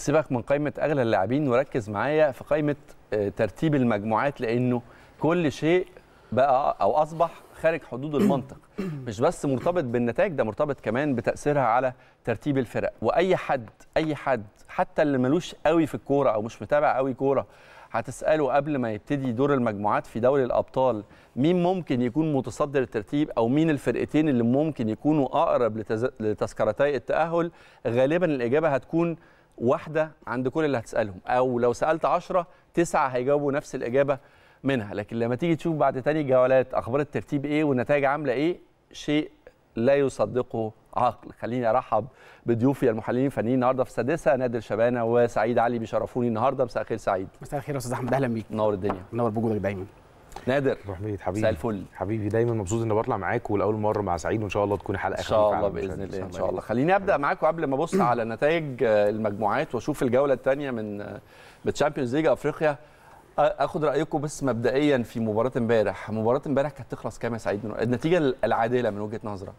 سيبك من قائمه اغلى اللاعبين وركز معايا في قائمه آه، ترتيب المجموعات لانه كل شيء بقى او اصبح خارج حدود المنطق مش بس مرتبط بالنتائج ده مرتبط كمان بتاثيرها على ترتيب الفرق واي حد اي حد حتى اللي ملوش قوي في الكوره او مش متابع قوي كوره هتساله قبل ما يبتدي دور المجموعات في دوري الابطال مين ممكن يكون متصدر الترتيب او مين الفرقتين اللي ممكن يكونوا اقرب لتز... لتذكرتي التاهل غالبا الاجابه هتكون واحده عند كل اللي هتسالهم او لو سالت 10 تسعه هيجاوبوا نفس الاجابه منها لكن لما تيجي تشوف بعد تاني جولات اخبار الترتيب ايه والنتائج عامله ايه شيء لا يصدقه عقل خليني ارحب بضيوفي المحللين الفنيين النهارده في السادسه نادر شبانه وسعيد علي بيشرفوني النهارده مساء الخير سعيد مساء الخير يا استاذ احمد اهلا بيك نور الدنيا منور بوجودك دايما نادر ابو حميد حبيبي مساء الفل حبيبي دايما مبسوط اني بطلع معاك ولاول مره مع سعيد وان شاء الله تكون حلقه ان شاء خفيفة الله على باذن المشاهدين. الله ان شاء الله خليني ابدا معاكم قبل ما ابص على نتائج آه، المجموعات واشوف الجوله الثانيه من بالتشامبيونز ليج افريقيا آه، اخد رايكم بس مبدئيا في مباراه امبارح مباراه امبارح كانت تخلص كام يا سعيد من النتيجه العادله من وجهه نظرك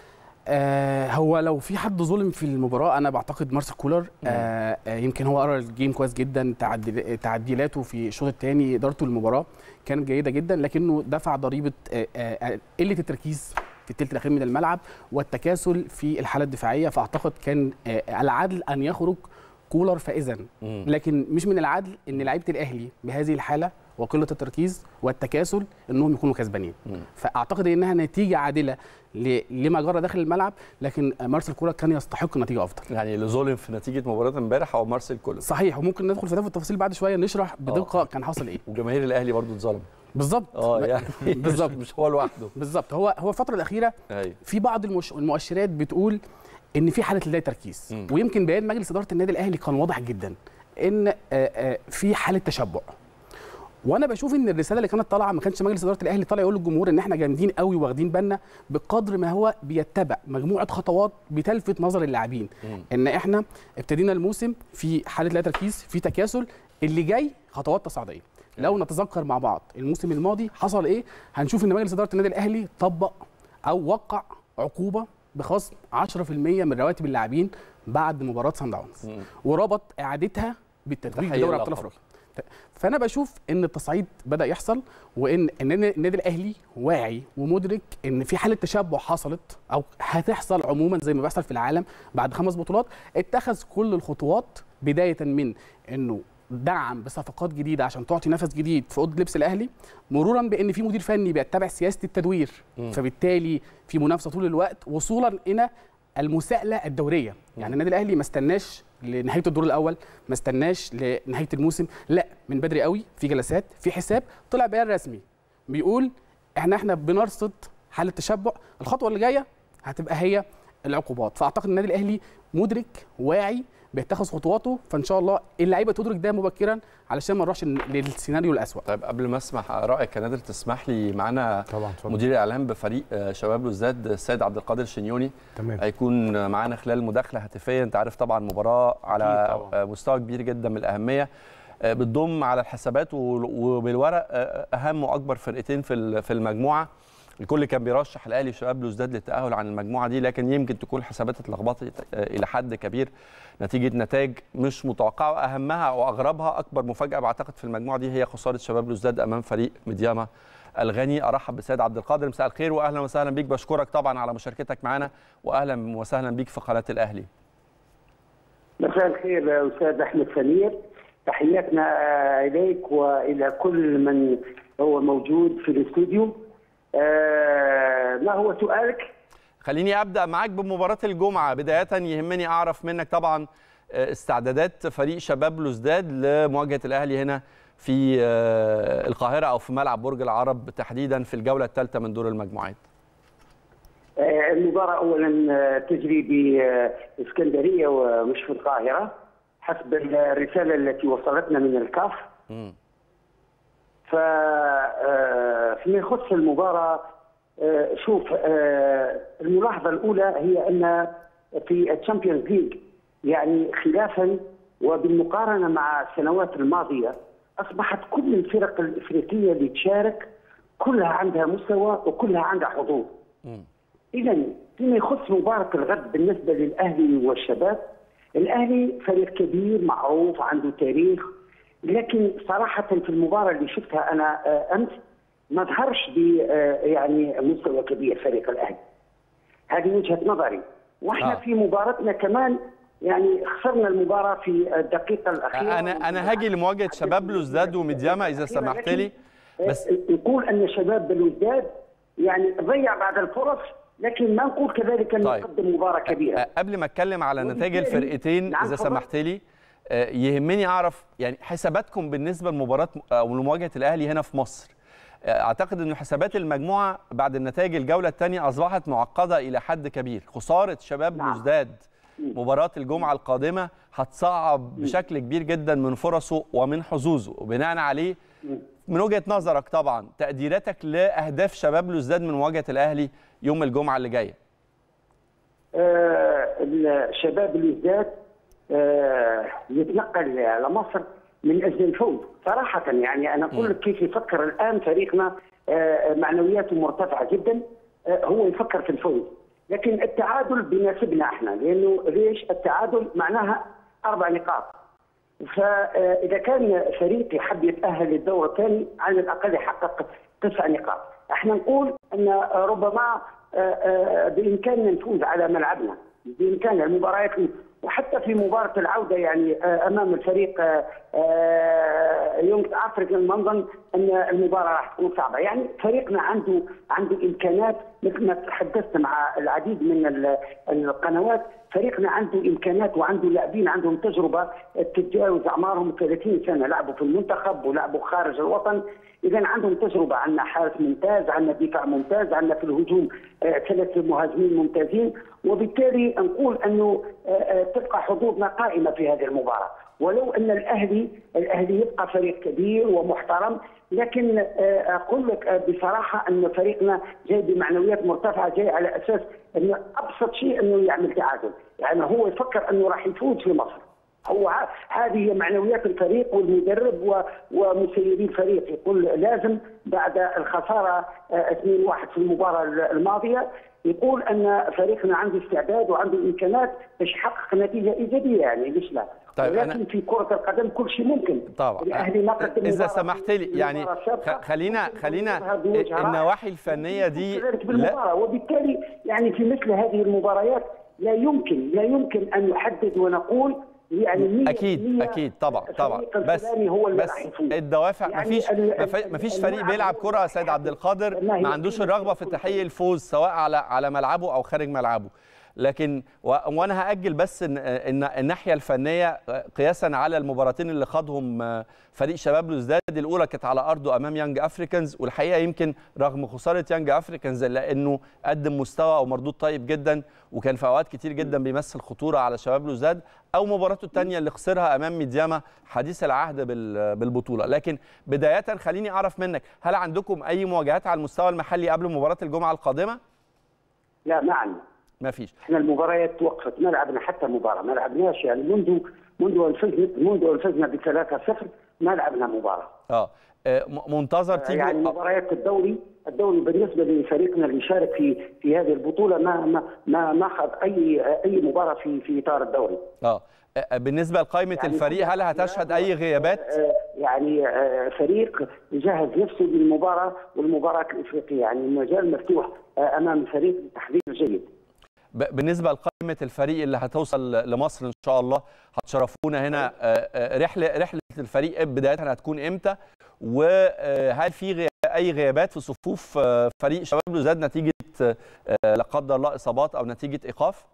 آه هو لو في حد ظلم في المباراه انا بعتقد مارسيل كولر آه آه يمكن هو قرا الجيم كويس جدا تعديل تعديلاته في الشوط الثاني ادارته للمباراه كانت جيده جدا لكنه دفع ضريبه آه آه قله التركيز في الثلث الاخير من الملعب والتكاسل في الحاله الدفاعيه فاعتقد كان آه العدل ان يخرج كولر فائزا لكن مش من العدل ان لعيبه الاهلي بهذه الحاله وقله التركيز والتكاسل انهم يكونوا كسبانين فاعتقد انها نتيجه عادله ل- لما جرى داخل الملعب لكن مارسيل كولر كان يستحق نتيجه افضل يعني اللي ظلم في نتيجه مباراه امبارح هو مارسيل كولر صحيح وممكن ندخل في ده في التفاصيل بعد شويه نشرح بدقه كان حاصل ايه وجماهير الاهلي برضو اتظلم بالظبط اه يعني بالظبط. مش, مش هو لوحده بالظبط هو هو الفتره الاخيره ايوه في بعض المش... المؤشرات بتقول ان في حاله لا تركيز مم. ويمكن بيان مجلس اداره النادي الاهلي كان واضح جدا ان آه، آه، في حاله تشبع وانا بشوف ان الرساله اللي كانت طالعه ما كانش مجلس اداره الاهلي طالع يقول للجمهور ان احنا جامدين قوي واخدين بالنا بقدر ما هو بيتبع مجموعه خطوات بتلفت نظر اللاعبين مم. ان احنا ابتدينا الموسم في حاله لا تركيز في تكاسل اللي جاي خطوات تصاعديه لو نتذكر مع بعض الموسم الماضي حصل ايه هنشوف ان مجلس اداره النادي الاهلي طبق او وقع عقوبه بخصم 10% من رواتب اللاعبين بعد مباراه سان داونز مم. وربط اعادتها بالتتويج تحقيق بدوري ابطال اللقب. افريقيا فانا بشوف ان التصعيد بدا يحصل وان ان النادي الاهلي واعي ومدرك ان في حاله تشبع حصلت او هتحصل عموما زي ما بيحصل في العالم بعد خمس بطولات اتخذ كل الخطوات بدايه من انه دعم بصفقات جديده عشان تعطي نفس جديد في اوضه لبس الاهلي مرورا بان في مدير فني بيتبع سياسه التدوير مم. فبالتالي في منافسه طول الوقت وصولا الى المساءله الدوريه يعني النادي الاهلي ما استناش لنهايه الدور الاول ما استناش لنهايه الموسم لا من بدري قوي في جلسات في حساب طلع بيان رسمي بيقول احنا احنا بنرصد حاله تشبع الخطوه اللي جايه هتبقى هي العقوبات فاعتقد النادي الاهلي مدرك واعي بيتخذ خطواته فان شاء الله اللعيبه تدرك ده مبكرا علشان ما نروحش للسيناريو الاسوء طيب قبل ما اسمع رايك يا نادر تسمح لي معانا طبعا اتفضل مدير الاعلام بفريق آه، شباب لوزداد السيد عبد القادر الشنيوني تمام هيكون معانا خلال مداخله هاتفيه انت عارف طبعا مباراه على أكيد طبعاً. آه، مستوى كبير جدا من الاهميه آه، بتضم على الحسابات و- وبالورق آه، اهم واكبر فرقتين في ال- في المجموعه الكل كان بيرشح الاهلي وشباب لوزداد للتاهل عن المجموعه دي لكن يمكن تكون الحسابات اتلخبطت آه، الى حد كبير نتيجه نتائج مش متوقعه واهمها واغربها اكبر مفاجاه بعتقد في المجموعه دي هي خساره شباب لوزداد امام فريق مدياما الغني ارحب بالسيد عبد القادر مساء الخير واهلا وسهلا بيك بشكرك طبعا على مشاركتك معنا واهلا وسهلا بيك في قناه الاهلي مساء الخير يا استاذ احمد سمير تحياتنا آه، اليك والى كل من هو موجود في الاستوديو آه، ما هو سؤالك؟ خليني ابدا معاك بمباراه الجمعه بدايه يهمني اعرف منك طبعا آه، استعدادات فريق شباب لوزداد لمواجهه الاهلي هنا في آه، القاهره او في ملعب برج العرب تحديدا في الجوله الثالثه من دور المجموعات آه، المباراة أولا آه، تجري بإسكندرية ومش في القاهرة حسب الرسالة التي وصلتنا من الكاف مم. فيما يخص المباراة آه، شوف آه، الملاحظة الأولى هي أن في الشامبيونز ليج يعني خلافا وبالمقارنة مع السنوات الماضية أصبحت كل الفرق الإفريقية اللي تشارك كلها عندها مستوى وكلها عندها حضور مم. إذا فيما يخص مباراة الغد بالنسبة للأهلي والشباب الاهلي فريق كبير معروف عنده تاريخ لكن صراحه في المباراه اللي شفتها انا آه، امس ما ظهرش ب آه، يعني مستوى كبير فريق الاهلي هذه وجهه نظري واحنا آه. آه. في مباراتنا كمان يعني خسرنا المباراه في الدقيقه الاخيره انا انا هاجي لمواجهه شباب بلوزداد وميدياما اذا سمحت لي بس بس نقول ان شباب بلوزداد يعني ضيع بعض الفرص لكن ما نقول كذلك انه طيب. قدم مباراه كبيره أ- قبل ما اتكلم على نتائج وبالتالي- الفرقتين نعم، اذا اتفضل. سمحت لي آه، يهمني اعرف يعني حساباتكم بالنسبه لمباراه او لمواجهه الاهلي هنا في مصر آه، اعتقد ان حسابات المجموعه بعد النتائج الجوله الثانيه اصبحت معقده الى حد كبير خساره شباب نعم. بلوزداد مباراه الجمعه القادمه هتصعب بشكل كبير جدا من فرصه ومن حظوظه وبناء عليه من وجهه نظرك طبعا تقديراتك لاهداف شباب بلوزداد من مواجهه الاهلي يوم الجمعه اللي جايه آه، الشباب الوزداد آه، يتنقل على مصر من اجل الفوز صراحه يعني انا اقول لك كيف يفكر الان فريقنا آه، معنوياته مرتفعه جدا آه، هو يفكر في الفوز لكن التعادل بيناسبنا احنا لانه ليش التعادل معناها اربع نقاط فاذا كان فريق يحب يتاهل للدور الثاني على الاقل يحقق تسع نقاط احنا نقول ان ربما آه، آه، بامكاننا نفوز على ملعبنا بامكاننا المباريات وحتى في مباراه العوده يعني آه، امام الفريق آه، آه، يونغ افريكان ما نظن ان المباراه راح تكون صعبه يعني فريقنا عنده عنده امكانات مثل ما تحدثت مع العديد من ال- القنوات فريقنا عنده امكانات وعنده لاعبين عندهم تجربه تتجاوز اعمارهم 30 سنه لعبوا في المنتخب ولعبوا خارج الوطن اذا عندهم تجربه عندنا حارس ممتاز عندنا دفاع ممتاز عندنا في الهجوم آه، ثلاث مهاجمين ممتازين وبالتالي نقول انه آه، آه، تبقى حظوظنا قائمه في هذه المباراه ولو ان الاهلي الاهلي يبقى فريق كبير ومحترم لكن آه، اقول لك آه، بصراحه ان فريقنا جاي بمعنويات مرتفعه جاي على اساس انه ابسط شيء انه يعمل تعادل يعني هو يفكر انه راح يفوز في مصر هو ه- هذه هي معنويات الفريق والمدرب و- ومسيري الفريق يقول لازم بعد الخساره آه، 2-1 في المباراه الماضيه يقول ان فريقنا عنده استعداد وعنده امكانات باش يحقق نتيجه ايجابيه يعني ليش لا؟ طيب، ولكن أنا- في كره القدم كل شيء ممكن طبعا الاهلي ما قدم اذا مباراة سمحت لي في يعني المباراة السابقة. خ- خلينا ممكن خلينا يظهر بوجه رائع. النواحي الفنيه دي كذلك لا بالمباراة وبالتالي يعني في مثل هذه المباريات لا يمكن لا يمكن ان نحدد ونقول يعني مية اكيد بالمية اكيد طبعا طبعا الفريق بس الفلاني هو اللي بس راح يفوز. الدوافع يعني مفيش ال- مف- مفيش ال- فريق الملعب بيلعب هو كره يا اللي سيد عبد القادر ما هي ما عندوش قيمة الرغبه في كل تحقيق الفوز سواء على على ملعبه او خارج ملعبه لكن و... وانا هاجل بس إن... إن الناحيه الفنيه قياسا على المباراتين اللي خاضهم فريق شباب بلوزداد الاولى كانت على ارضه امام يانج افريكانز والحقيقه يمكن رغم خساره يانج افريكانز لانه قدم مستوى او مردود طيب جدا وكان في اوقات كتير جدا بيمثل خطوره على شباب بلوزداد او مباراته الثانيه اللي خسرها امام ميدياما حديث العهد بال... بالبطوله لكن بدايه خليني اعرف منك هل عندكم اي مواجهات على المستوى المحلي قبل مباراه الجمعه القادمه لا ما عندنا ما فيش احنا المباريات توقفت ما لعبنا حتى مباراه ما لعبناش يعني منذ منذ ان فزنا منذ ان فزنا ب 3-0 ما لعبنا مباراه اه آه، م- منتظر تيجوا يعني مباريات الدوري الدوري بالنسبه لفريقنا اللي شارك في في هذه البطوله ما ما ما ما اخذ اي اي مباراه في في اطار الدوري اه آه، بالنسبه لقائمه يعني الفريق هل هتشهد اي غيابات آه، يعني آه، فريق يجهز نفسه للمباراه والمباراه الافريقيه يعني المجال مفتوح آه، امام الفريق لتحضير جيد ب- بالنسبه لقائمه الفريق اللي هتوصل لمصر ان شاء الله هتشرفونا هنا آه، آه، رحله رحله الفريق بدايه هتكون امتى وهل في غي- اي غيابات في صفوف آه، فريق شباب بلوزداد نتيجه آه، لا قدر الله اصابات او نتيجه ايقاف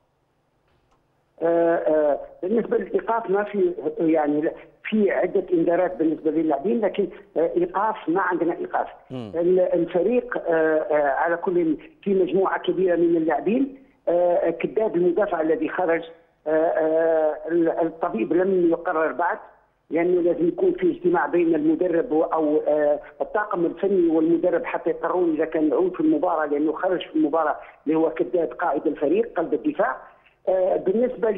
آه، آه، بالنسبه للايقاف ما في يعني لا، في عده انذارات بالنسبه للاعبين لكن آه، ايقاف ما عندنا ايقاف ال- الفريق آه، آه، على كل في مجموعه كبيره من اللاعبين آه، كداد المدافع الذي خرج آه، آه، الطبيب لم يقرر بعد لانه لازم يكون في اجتماع بين المدرب و- او آه، الطاقم الفني والمدرب حتى يقررون اذا كان يعود في المباراه لانه خرج في المباراه اللي هو كداد قائد الفريق قلب الدفاع آه، بالنسبه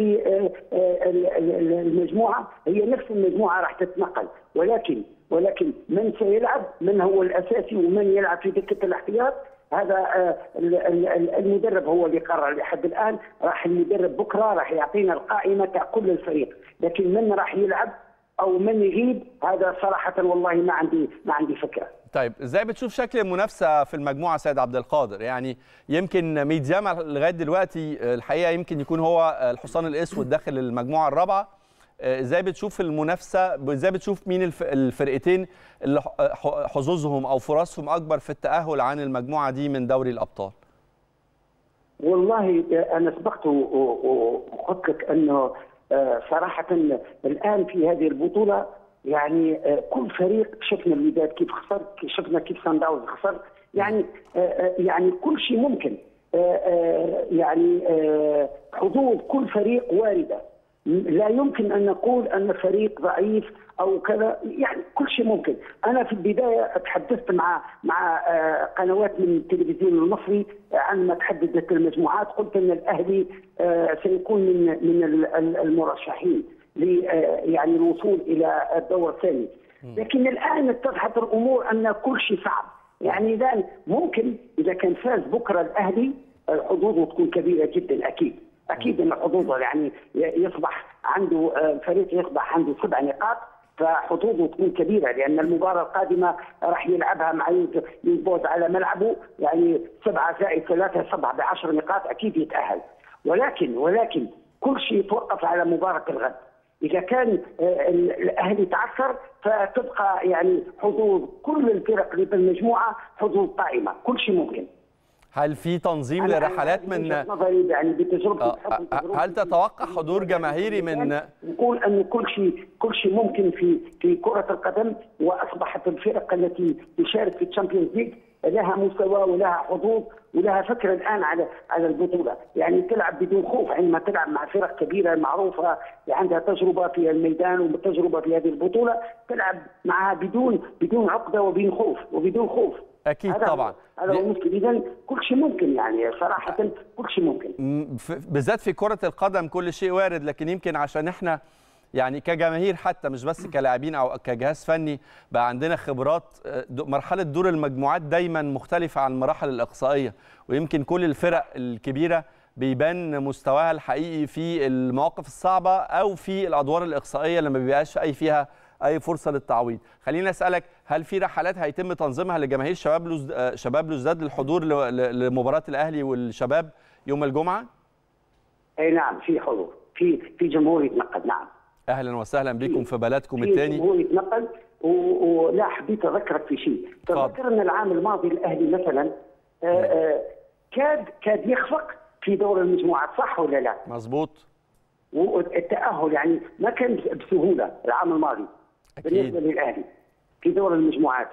للمجموعه هي نفس المجموعه راح تتنقل ولكن ولكن من سيلعب من هو الاساسي ومن يلعب في دكه الاحتياط هذا آه، ال- ال- ال- المدرب هو اللي قرر لحد الان راح المدرب بكره راح يعطينا القائمه تاع كل الفريق لكن من راح يلعب او من يغيب هذا صراحه والله ما عندي ما عندي فكره طيب ازاي بتشوف شكل المنافسه في المجموعه سيد عبد القادر يعني يمكن ميدياما لغايه دلوقتي آه، الحقيقه يمكن يكون هو آه، الحصان الاسود داخل المجموعه الرابعه آه، ازاي بتشوف المنافسه ازاي بتشوف مين الف- الفرقتين اللي ح- ح- حظوظهم او فرصهم اكبر في التاهل عن المجموعه دي من دوري الابطال والله انا سبقت و- و- وقلت لك انه آه، صراحه الان في هذه البطوله يعني آه، كل فريق شفنا الوداد كيف خسر شفنا كيف سان داونز خسر يعني آه، آه، يعني كل شيء ممكن آه، آه، يعني آه، حظوظ كل فريق وارده لا يمكن ان نقول ان فريق ضعيف او كذا يعني كل شيء ممكن انا في البدايه تحدثت مع مع آه، قنوات من التلفزيون المصري عندما تحددت المجموعات قلت ان الاهلي آه، سيكون من من ال- ال- المرشحين ل آه، يعني الوصول الى الدور الثاني لكن الان اتضحت الامور ان كل شيء صعب يعني اذا ممكن اذا كان فاز بكره الاهلي آه، حظوظه تكون كبيره جدا اكيد اكيد ان حظوظه يعني يصبح عنده آه، الفريق يصبح عنده سبع نقاط فحظوظه تكون كبيره لان المباراه القادمه راح يلعبها مع يوز- يوزبوز على ملعبه يعني سبعه زائد ثلاثه سبعه بعشر نقاط اكيد يتاهل ولكن ولكن كل شيء يتوقف على مباراه الغد اذا كان آه، ال- الاهلي تعثر فتبقى يعني حظوظ كل الفرق اللي في المجموعه حظوظ قائمه كل شيء ممكن هل في تنظيم أنا- أنا لرحلات هذه من وجهة نظري يعني بتجربتي آه، بحكم آه، تجربتي هل تتوقع حضور جماهيري من نقول ان كل شيء كل شيء ممكن في في كره القدم واصبحت الفرق التي تشارك في الشامبيونز ليج لها مستوى ولها حظوظ ولها فكره الان على على البطوله، يعني تلعب بدون خوف عندما تلعب مع فرق كبيره معروفه عندها تجربه في الميدان وتجربه في هذه البطوله، تلعب معها بدون بدون عقده وبدون خوف وبدون خوف. أكيد هذا هو- طبعاً. هذا هو المشكل، اذا كل شيء ممكن يعني صراحه كل شيء ممكن. م- ف- بالذات في كرة القدم كل شيء وارد لكن يمكن عشان احنا يعني كجماهير حتى مش بس كلاعبين او كجهاز فني بقى عندنا خبرات آه، د- مرحلة دور المجموعات دايما مختلفة عن المراحل الإقصائية ويمكن كل الفرق الكبيرة بيبان مستواها الحقيقي في المواقف الصعبة او في الادوار الإقصائية لما بيبقاش اي فيها اي فرصة للتعويض خليني اسالك هل في رحلات هيتم تنظيمها لجماهير شباب لوز... آه، شباب لوزداد للحضور ل- ل- لمباراة الاهلي والشباب يوم الجمعة اي نعم في حضور في في جمهور يتنقل نعم اهلا وسهلا بكم في بلدكم في الثاني جمهور يتنقل و- ولا حبيت اذكرك في شيء تفضل. تذكر ان العام الماضي الاهلي مثلا آه، آه، كاد كاد يخفق في دور المجموعات صح ولا لا؟ مظبوط والتاهل يعني ما كان بسهوله العام الماضي أكيد. بالنسبه للاهلي في دور المجموعات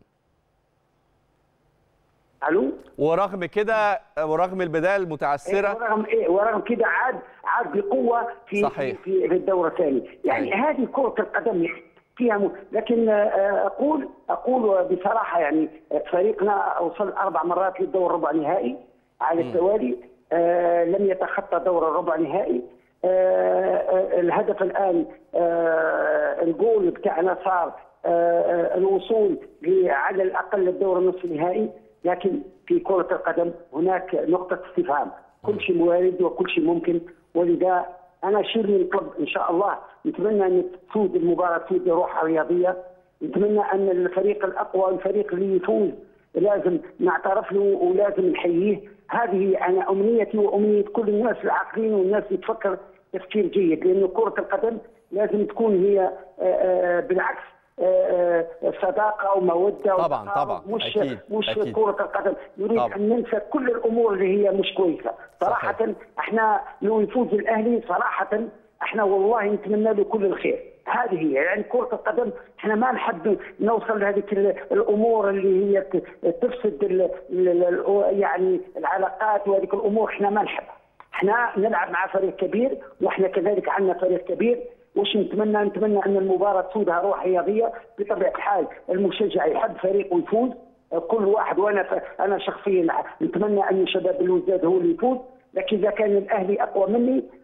الو ورغم كده ورغم البدايه إيه المتعثره ورغم إيه ورغم كده عاد عاد بقوه في صحيح. في, في الدور الثاني يعني أيوة. هذه كره القدم فيها م... لكن آه، اقول اقول بصراحه يعني فريقنا وصل اربع مرات للدور الربع نهائي على التوالي آه، لم يتخطى دور الربع نهائي آه، آه، الهدف الان آه، الجول بتاعنا صار آه، آه، الوصول ل- على الاقل الدور النصف النهائي لكن في كره القدم هناك نقطه استفهام كل شيء وارد وكل شيء ممكن ولذا انا اشير للكلب ان شاء الله نتمنى ان تفوز المباراه تفوز بروحها رياضيه نتمنى ان الفريق الاقوى الفريق اللي يفوز لازم نعترف له ولازم نحييه هذه انا امنيتي وامنيه كل الناس العاقلين والناس اللي تفكر تفكير جيد لانه كره القدم لازم تكون هي آه، آه، بالعكس آه، آه، صداقه وموده طبعاً، وتقارب، طبعاً، مش أكيد، مش أكيد. كره القدم نريد طبعاً. ان ننسى كل الامور اللي هي مش كويسه صراحه صحيح. احنا لو يفوز الاهلي صراحه احنا والله نتمنى له كل الخير هذه هي يعني كرة القدم احنا ما نحب نوصل لهذيك ال- الامور اللي هي ت- تفسد ال ال ال يعني العلاقات وهذيك الامور احنا ما نحبها. احنا نلعب مع فريق كبير واحنا كذلك عندنا فريق كبير وش نتمنى نتمنى ان المباراه تسودها روح رياضيه بطبيعه الحال المشجع يحب فريقه يفوز كل واحد وانا ف... انا شخصيا نتمنى ان شباب الوزداد هو اللي يفوز لكن اذا كان الاهلي اقوى مني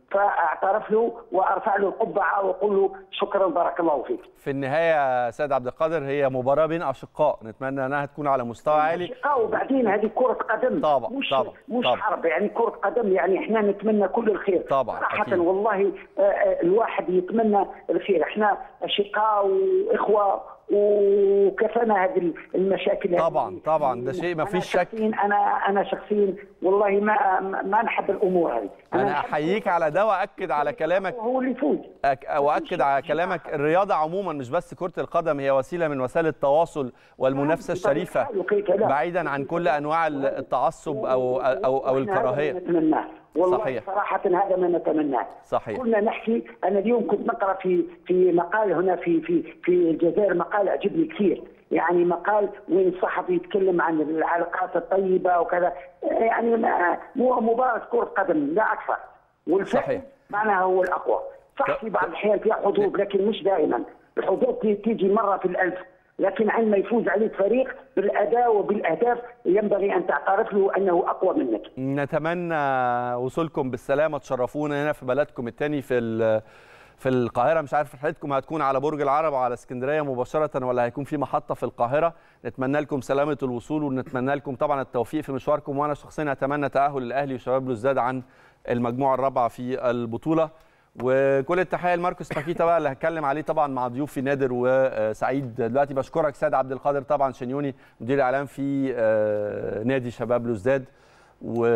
فاعترف له وارفع له القبعه واقول له شكرا بارك الله فيك في النهايه سيد عبد القادر هي مباراه بين اشقاء نتمنى انها تكون على مستوى عالي أشقاء وبعدين هذه كرة قدم طبعا، مش طبعا، مش طبعا. حرب يعني كرة قدم يعني احنا نتمنى كل الخير طبعا، صراحة أكيد. والله آه، آه، الواحد يتمنى الخير احنا أشقاء وإخوة وكفانا هذه المشاكل هذه. طبعا، طبعا، ده شيء ما أنا فيش شك. شخصياً انا انا شخصيا والله ما ما نحب الامور هذه انا نحب- احييك على ده واكد على كلامك هو اللي يفوز أك... واكد على كلامك الرياضه عموما مش بس كره القدم هي وسيله من وسائل التواصل والمنافسه الشريفه وكيف لا. بعيدا عن كل انواع التعصب او او او وإحنا هذا ما الكراهيه نتمناه والله صحيح. صراحة هذا ما نتمناه صحيح. كنا نحكي أنا اليوم كنت نقرأ في في مقال هنا في في في الجزائر مقال عجبني كثير يعني مقال وين الصحفي يتكلم عن العلاقات الطيبة وكذا يعني ما- مو مباراة كرة قدم لا أكثر والفعل صحيح. معناها هو الأقوى صح في بعض الأحيان فيها حظوظ لكن مش دائما الحظوظ تي- تيجي مرة في الألف لكن عندما يفوز عليك فريق بالأداء وبالأهداف ينبغي أن تعترف له أنه أقوى منك نتمنى وصولكم بالسلامه تشرفونا هنا في بلدكم الثاني في ال- في القاهره مش عارف رحلتكم هتكون على برج العرب او على اسكندريه مباشره ولا هيكون في محطه في القاهره نتمنى لكم سلامه الوصول ونتمنى لكم طبعا التوفيق في مشواركم وانا شخصيا اتمنى تاهل الاهلي وشباب بلوزداد عن المجموعه الرابعه في البطوله وكل التحيه لماركوس باكيتا بقى اللي هتكلم عليه طبعا مع ضيوفي نادر وسعيد دلوقتي بشكرك سيد عبد القادر طبعا شنيوني مدير الاعلام في آه، نادي شباب بلوزداد و...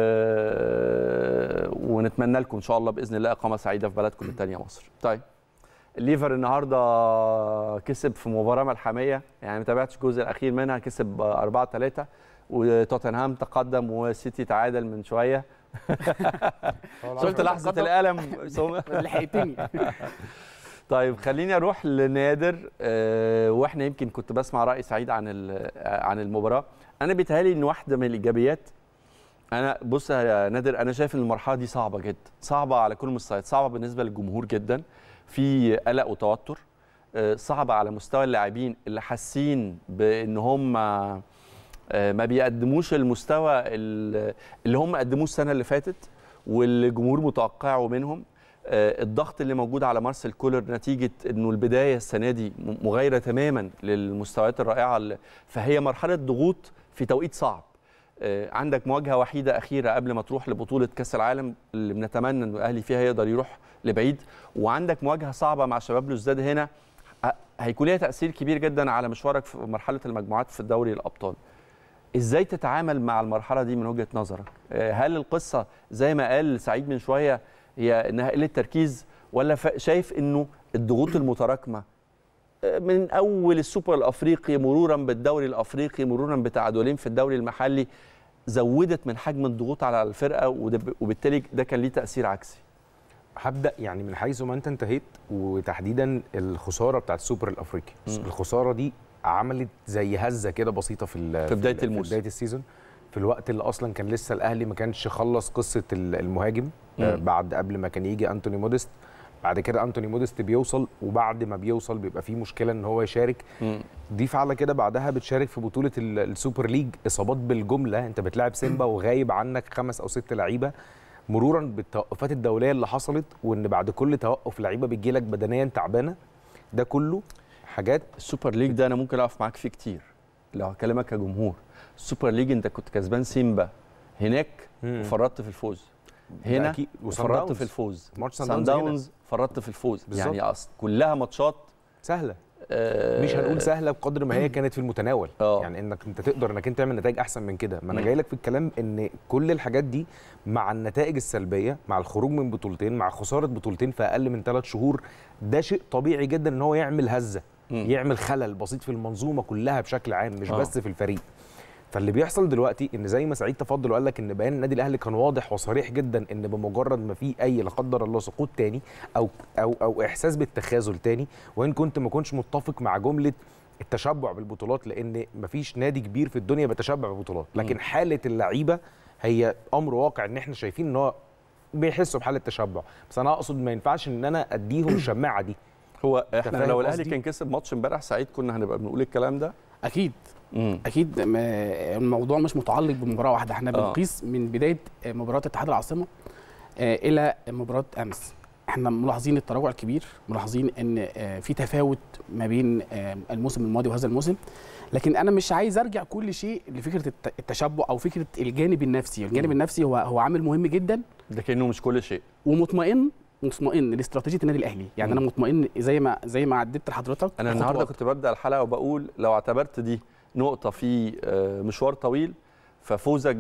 ونتمنى لكم ان شاء الله باذن الله اقامه سعيده في بلدكم الثانيه مصر. طيب الليفر النهارده كسب في مباراه ملحميه يعني ما تابعتش الجزء الاخير منها كسب 4 3 وتوتنهام تقدم وسيتي تعادل من شويه شفت لحظه الالم سومة؟ لحقتني طيب خليني اروح لنادر آه، واحنا يمكن كنت بسمع راي سعيد عن ال- آه، عن المباراه انا بيتهيألي ان واحده من الايجابيات انا بص يا نادر انا شايف ان المرحله دي صعبه جدا صعبه على كل المستويات صعبه بالنسبه للجمهور جدا في قلق وتوتر آه، صعبه على مستوى اللاعبين اللي حاسين بان هم آه، ما بيقدموش المستوى ال- اللي هم قدموه السنه اللي فاتت والجمهور متوقعه منهم آه، الضغط اللي موجود على مارسيل كولر نتيجه انه البدايه السنه دي م- مغايره تماما للمستويات الرائعه اللي- فهي مرحله ضغوط في توقيت صعب آه، عندك مواجهه وحيده اخيره قبل ما تروح لبطوله كاس العالم اللي بنتمنى ان الاهلي فيها يقدر يروح لبعيد وعندك مواجهه صعبه مع شباب بلوزداد هنا ه- هيكون ليها تاثير كبير جدا على مشوارك في مرحله المجموعات في الدوري الابطال ازاي تتعامل مع المرحله دي من وجهه نظرك آه، هل القصه زي ما قال سعيد من شويه هي انها قله تركيز ولا ف- شايف انه الضغوط المتراكمه آه، من اول السوبر الافريقي مرورا بالدوري الافريقي مرورا بتعادلين في الدوري المحلي زودت من حجم الضغوط على الفرقه وده- وبالتالي ده كان ليه تاثير عكسي هبدا يعني من حيث ما انت انتهيت وتحديدا الخساره بتاعت السوبر الافريقي الخساره دي عملت زي هزه كده بسيطه في ال- في بداية ال- الموسم. في بدايه السيزون في الوقت اللي اصلا كان لسه الاهلي ما كانش خلص قصه ال- المهاجم آه، مم. بعد قبل ما كان يجي انتوني موديست بعد كده انتوني موديست بيوصل وبعد ما بيوصل بيبقى فيه مشكله ان هو يشارك ضيف على كده بعدها بتشارك في بطوله ال- السوبر ليج اصابات بالجمله انت بتلاعب سيمبا وغايب عنك خمس او ست لعيبه مرورا بالتوقفات الدوليه اللي حصلت وان بعد كل توقف لعيبه بتجيلك بدنيا تعبانه ده كله حاجات السوبر ليج ده انا ممكن اقف معاك فيه كتير لو هكلمك كجمهور السوبر ليج انت كنت كسبان سيمبا هناك مم. وفرطت في الفوز هنا أكيد. وصن فرطت داونز. في الفوز ماتش صن صن داونز هنا. داونز فرطت في الفوز بالظبط. يعني اصل كلها ماتشات سهله آه، مش هنقول سهله بقدر ما هي كانت في المتناول آه. يعني انك انت تقدر انك انت تعمل نتائج احسن من كده ما انا مم. جاي لك في الكلام ان كل الحاجات دي مع النتائج السلبيه مع الخروج من بطولتين مع خساره بطولتين في اقل من ثلاث شهور ده شيء طبيعي جدا ان هو يعمل هزه مم. يعمل خلل بسيط في المنظومه كلها بشكل عام مش آه. بس في الفريق فاللي بيحصل دلوقتي ان زي ما سعيد تفضل وقال لك ان بيان النادي الاهلي كان واضح وصريح جدا ان بمجرد ما في اي لا قدر الله سقوط تاني او او او احساس بالتخاذل تاني وان كنت ما كنتش متفق مع جمله التشبع بالبطولات لان مفيش نادي كبير في الدنيا بيتشبع بالبطولات لكن حاله اللعيبه هي امر واقع ان احنا شايفين ان هو بيحسوا بحاله تشبع بس انا اقصد ما ينفعش ان انا اديهم الشماعه دي هو احنا فاهم لو الاهلي قصدي؟ كان كسب ماتش امبارح سعيد كنا هنبقى بنقول الكلام ده اكيد مم. اكيد ما- الموضوع مش متعلق بمباراه واحده احنا آه. بنقيس من بدايه مباراه اتحاد العاصمه آه، الى مباراه امس احنا ملاحظين التراجع الكبير ملاحظين ان آه، في تفاوت ما بين آه، الموسم الماضي وهذا الموسم لكن انا مش عايز ارجع كل شيء لفكره الت- التشبع او فكره الجانب النفسي الجانب النفسي هو هو عامل مهم جدا ده كانه مش كل شيء ومطمئن مطمئن لاستراتيجيه النادي الاهلي يعني انا مطمئن زي ما زي ما عديت لحضرتك انا النهارده الخطوات. كنت ببدا الحلقه وبقول لو اعتبرت دي نقطه في آه، مشوار طويل ففوزك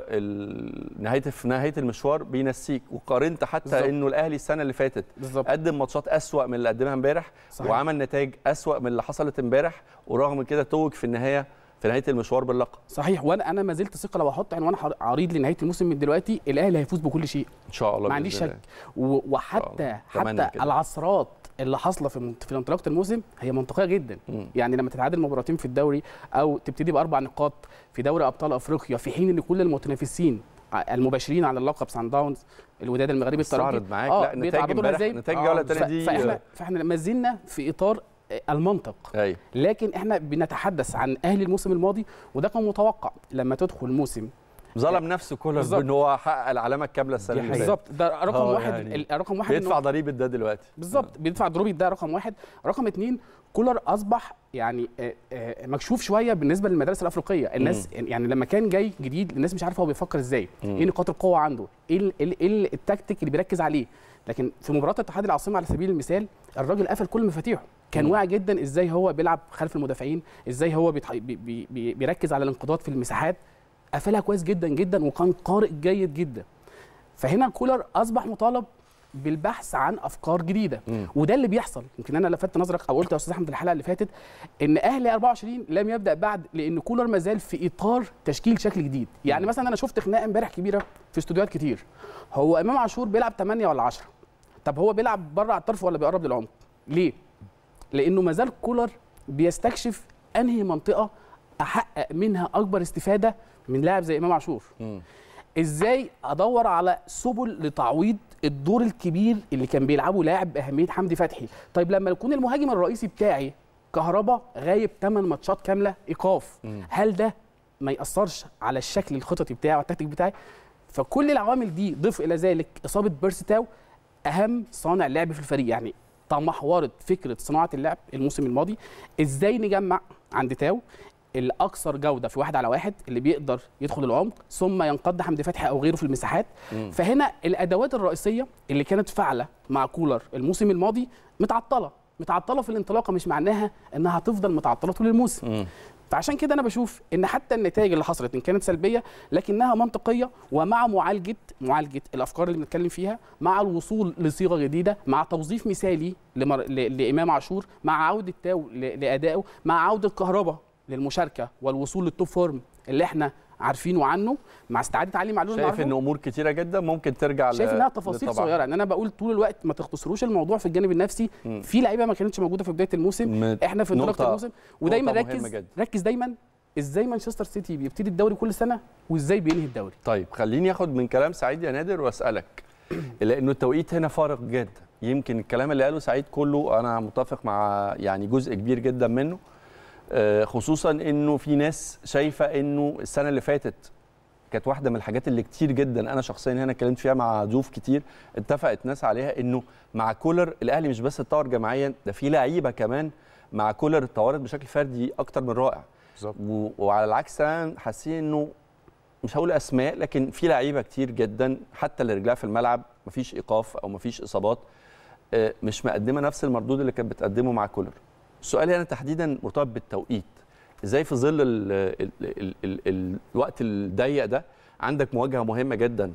بنهايه في نهايه المشوار بينسيك وقارنت حتى بالظبط. انه الاهلي السنه اللي فاتت بالظبط قدم ماتشات اسوا من اللي قدمها امبارح صحيح. وعمل نتائج اسوا من اللي حصلت امبارح ورغم كده توج في النهايه في نهايه المشوار باللقب صحيح وانا انا ما زلت ثقه لو احط عنوان حر- عريض لنهايه الموسم من دلوقتي الاهلي هيفوز بكل شيء ان شاء الله ما بإذن عنديش الله. شك و- وحتى أتمنى حتى كده. العثرات اللي حاصله في منت- في انطلاقه الموسم هي منطقيه جدا مم. يعني لما تتعادل مباراتين في الدوري او تبتدي باربع نقاط في دوري ابطال افريقيا في حين ان كل المتنافسين ع- المباشرين على اللقب سان داونز الوداد المغربي الترجي استعرض معاك آه، لا نتائج بيتعرضوا امبارح لهزايم. نتائج آه، الجوله ف- الثانيه دي فاحنا فاحنا ما زلنا في اطار آه، المنطق ايوه لكن احنا بنتحدث عن اهلي الموسم الماضي وده كان متوقع لما تدخل موسم ظلم نفسه كولر بالظبط. بان هو حقق العلامه الكامله السنه اللي فاتت بالظبط ده رقم آه، واحد يعني ال- رقم واحد إن بيدفع هو- ضريبه ده دلوقتي بالظبط بيدفع ضروبي ده رقم واحد رقم اتنين كولر اصبح يعني آه، آه، مكشوف شويه بالنسبه للمدارس الافريقيه الناس يعني لما كان جاي جديد الناس مش عارفه هو بيفكر ازاي مم. ايه نقاط القوه عنده ايه ال- ال- ايه التكتيك اللي بيركز عليه لكن في مباراه اتحاد العاصمه على سبيل المثال الراجل قفل كل مفاتيحه كان مم. واعي جدا ازاي هو بيلعب خلف المدافعين ازاي هو بيتح... بي... بي... بي... بيركز على الانقضاض في المساحات قفلها كويس جدا جدا وكان قارئ جيد جدا فهنا كولر اصبح مطالب بالبحث عن افكار جديده مم. وده اللي بيحصل يمكن انا لفتت نظرك او قلت يا استاذ احمد في الحلقه اللي فاتت ان اهلي 24 لم يبدا بعد لان كولر ما زال في اطار تشكيل شكل جديد يعني مثلا انا شفت خناقه امبارح كبيره في استوديوهات كتير هو امام عاشور بيلعب 8 ولا 10 طب هو بيلعب بره على الطرف ولا بيقرب للعمق ليه لانه ما زال كولر بيستكشف انهي منطقه احقق منها اكبر استفاده من لاعب زي امام عاشور مم. ازاي ادور على سبل لتعويض الدور الكبير اللي كان بيلعبه لاعب باهميه حمدي فتحي طيب لما يكون المهاجم الرئيسي بتاعي كهربا غايب 8 ماتشات كامله ايقاف مم. هل ده ما ياثرش على الشكل الخططي بتاعي والتكتيك بتاعي فكل العوامل دي ضيف الى ذلك اصابه بيرستاو اهم صانع لعب في الفريق يعني تمحورت فكره صناعه اللعب الموسم الماضي ازاي نجمع عند تاو الاكثر جوده في واحد على واحد اللي بيقدر يدخل العمق ثم ينقض حمدي فتحي او غيره في المساحات مم. فهنا الادوات الرئيسيه اللي كانت فاعله مع كولر الموسم الماضي متعطله متعطله في الانطلاقه مش معناها انها هتفضل متعطله طول الموسم مم. فعشان كده انا بشوف ان حتى النتائج اللي حصلت ان كانت سلبيه لكنها منطقيه ومع معالجه معالجه الافكار اللي بنتكلم فيها مع الوصول لصيغه جديده مع توظيف مثالي لمر... ل... لامام عاشور مع عوده تاو ل... لادائه مع عوده كهربا للمشاركه والوصول للتوب فورم اللي احنا عارفينه عنه مع استعاده علي معلول شايف النهاردة. ان امور كتيره جدا ممكن ترجع شايف ل- انها تفاصيل لطبعها. صغيره ان انا بقول طول الوقت ما تختصروش الموضوع في الجانب النفسي مم. في لعيبه ما كانتش موجوده في بدايه الموسم م- احنا في انطلاقه نقطة- الموسم ودايما نقطة مهمة ركز جدا. ركز دايما ازاي مانشستر سيتي بيبتدي الدوري كل سنه وازاي بينهي الدوري طيب خليني اخد من كلام سعيد يا نادر واسالك لانه التوقيت هنا فارق جدا يمكن الكلام اللي قاله سعيد كله انا متفق مع يعني جزء كبير جدا منه آه، خصوصا انه في ناس شايفه انه السنه اللي فاتت كانت واحده من الحاجات اللي كتير جدا انا شخصيا هنا اتكلمت فيها مع ضيوف كتير اتفقت ناس عليها انه مع كولر الاهلي مش بس اتطور جماعيا ده في لعيبه كمان مع كولر اتطورت بشكل فردي اكتر من رائع بالظبط و- وعلى العكس انا حاسين انه مش هقول اسماء لكن في لعيبه كتير جدا حتى اللي رجلها في الملعب مفيش ايقاف او مفيش اصابات آه، مش مقدمه نفس المردود اللي كانت بتقدمه مع كولر السؤال هنا تحديدا مرتبط بالتوقيت ازاي في ظل ال ال ال ال ال الوقت الضيق ده عندك مواجهه مهمه جدا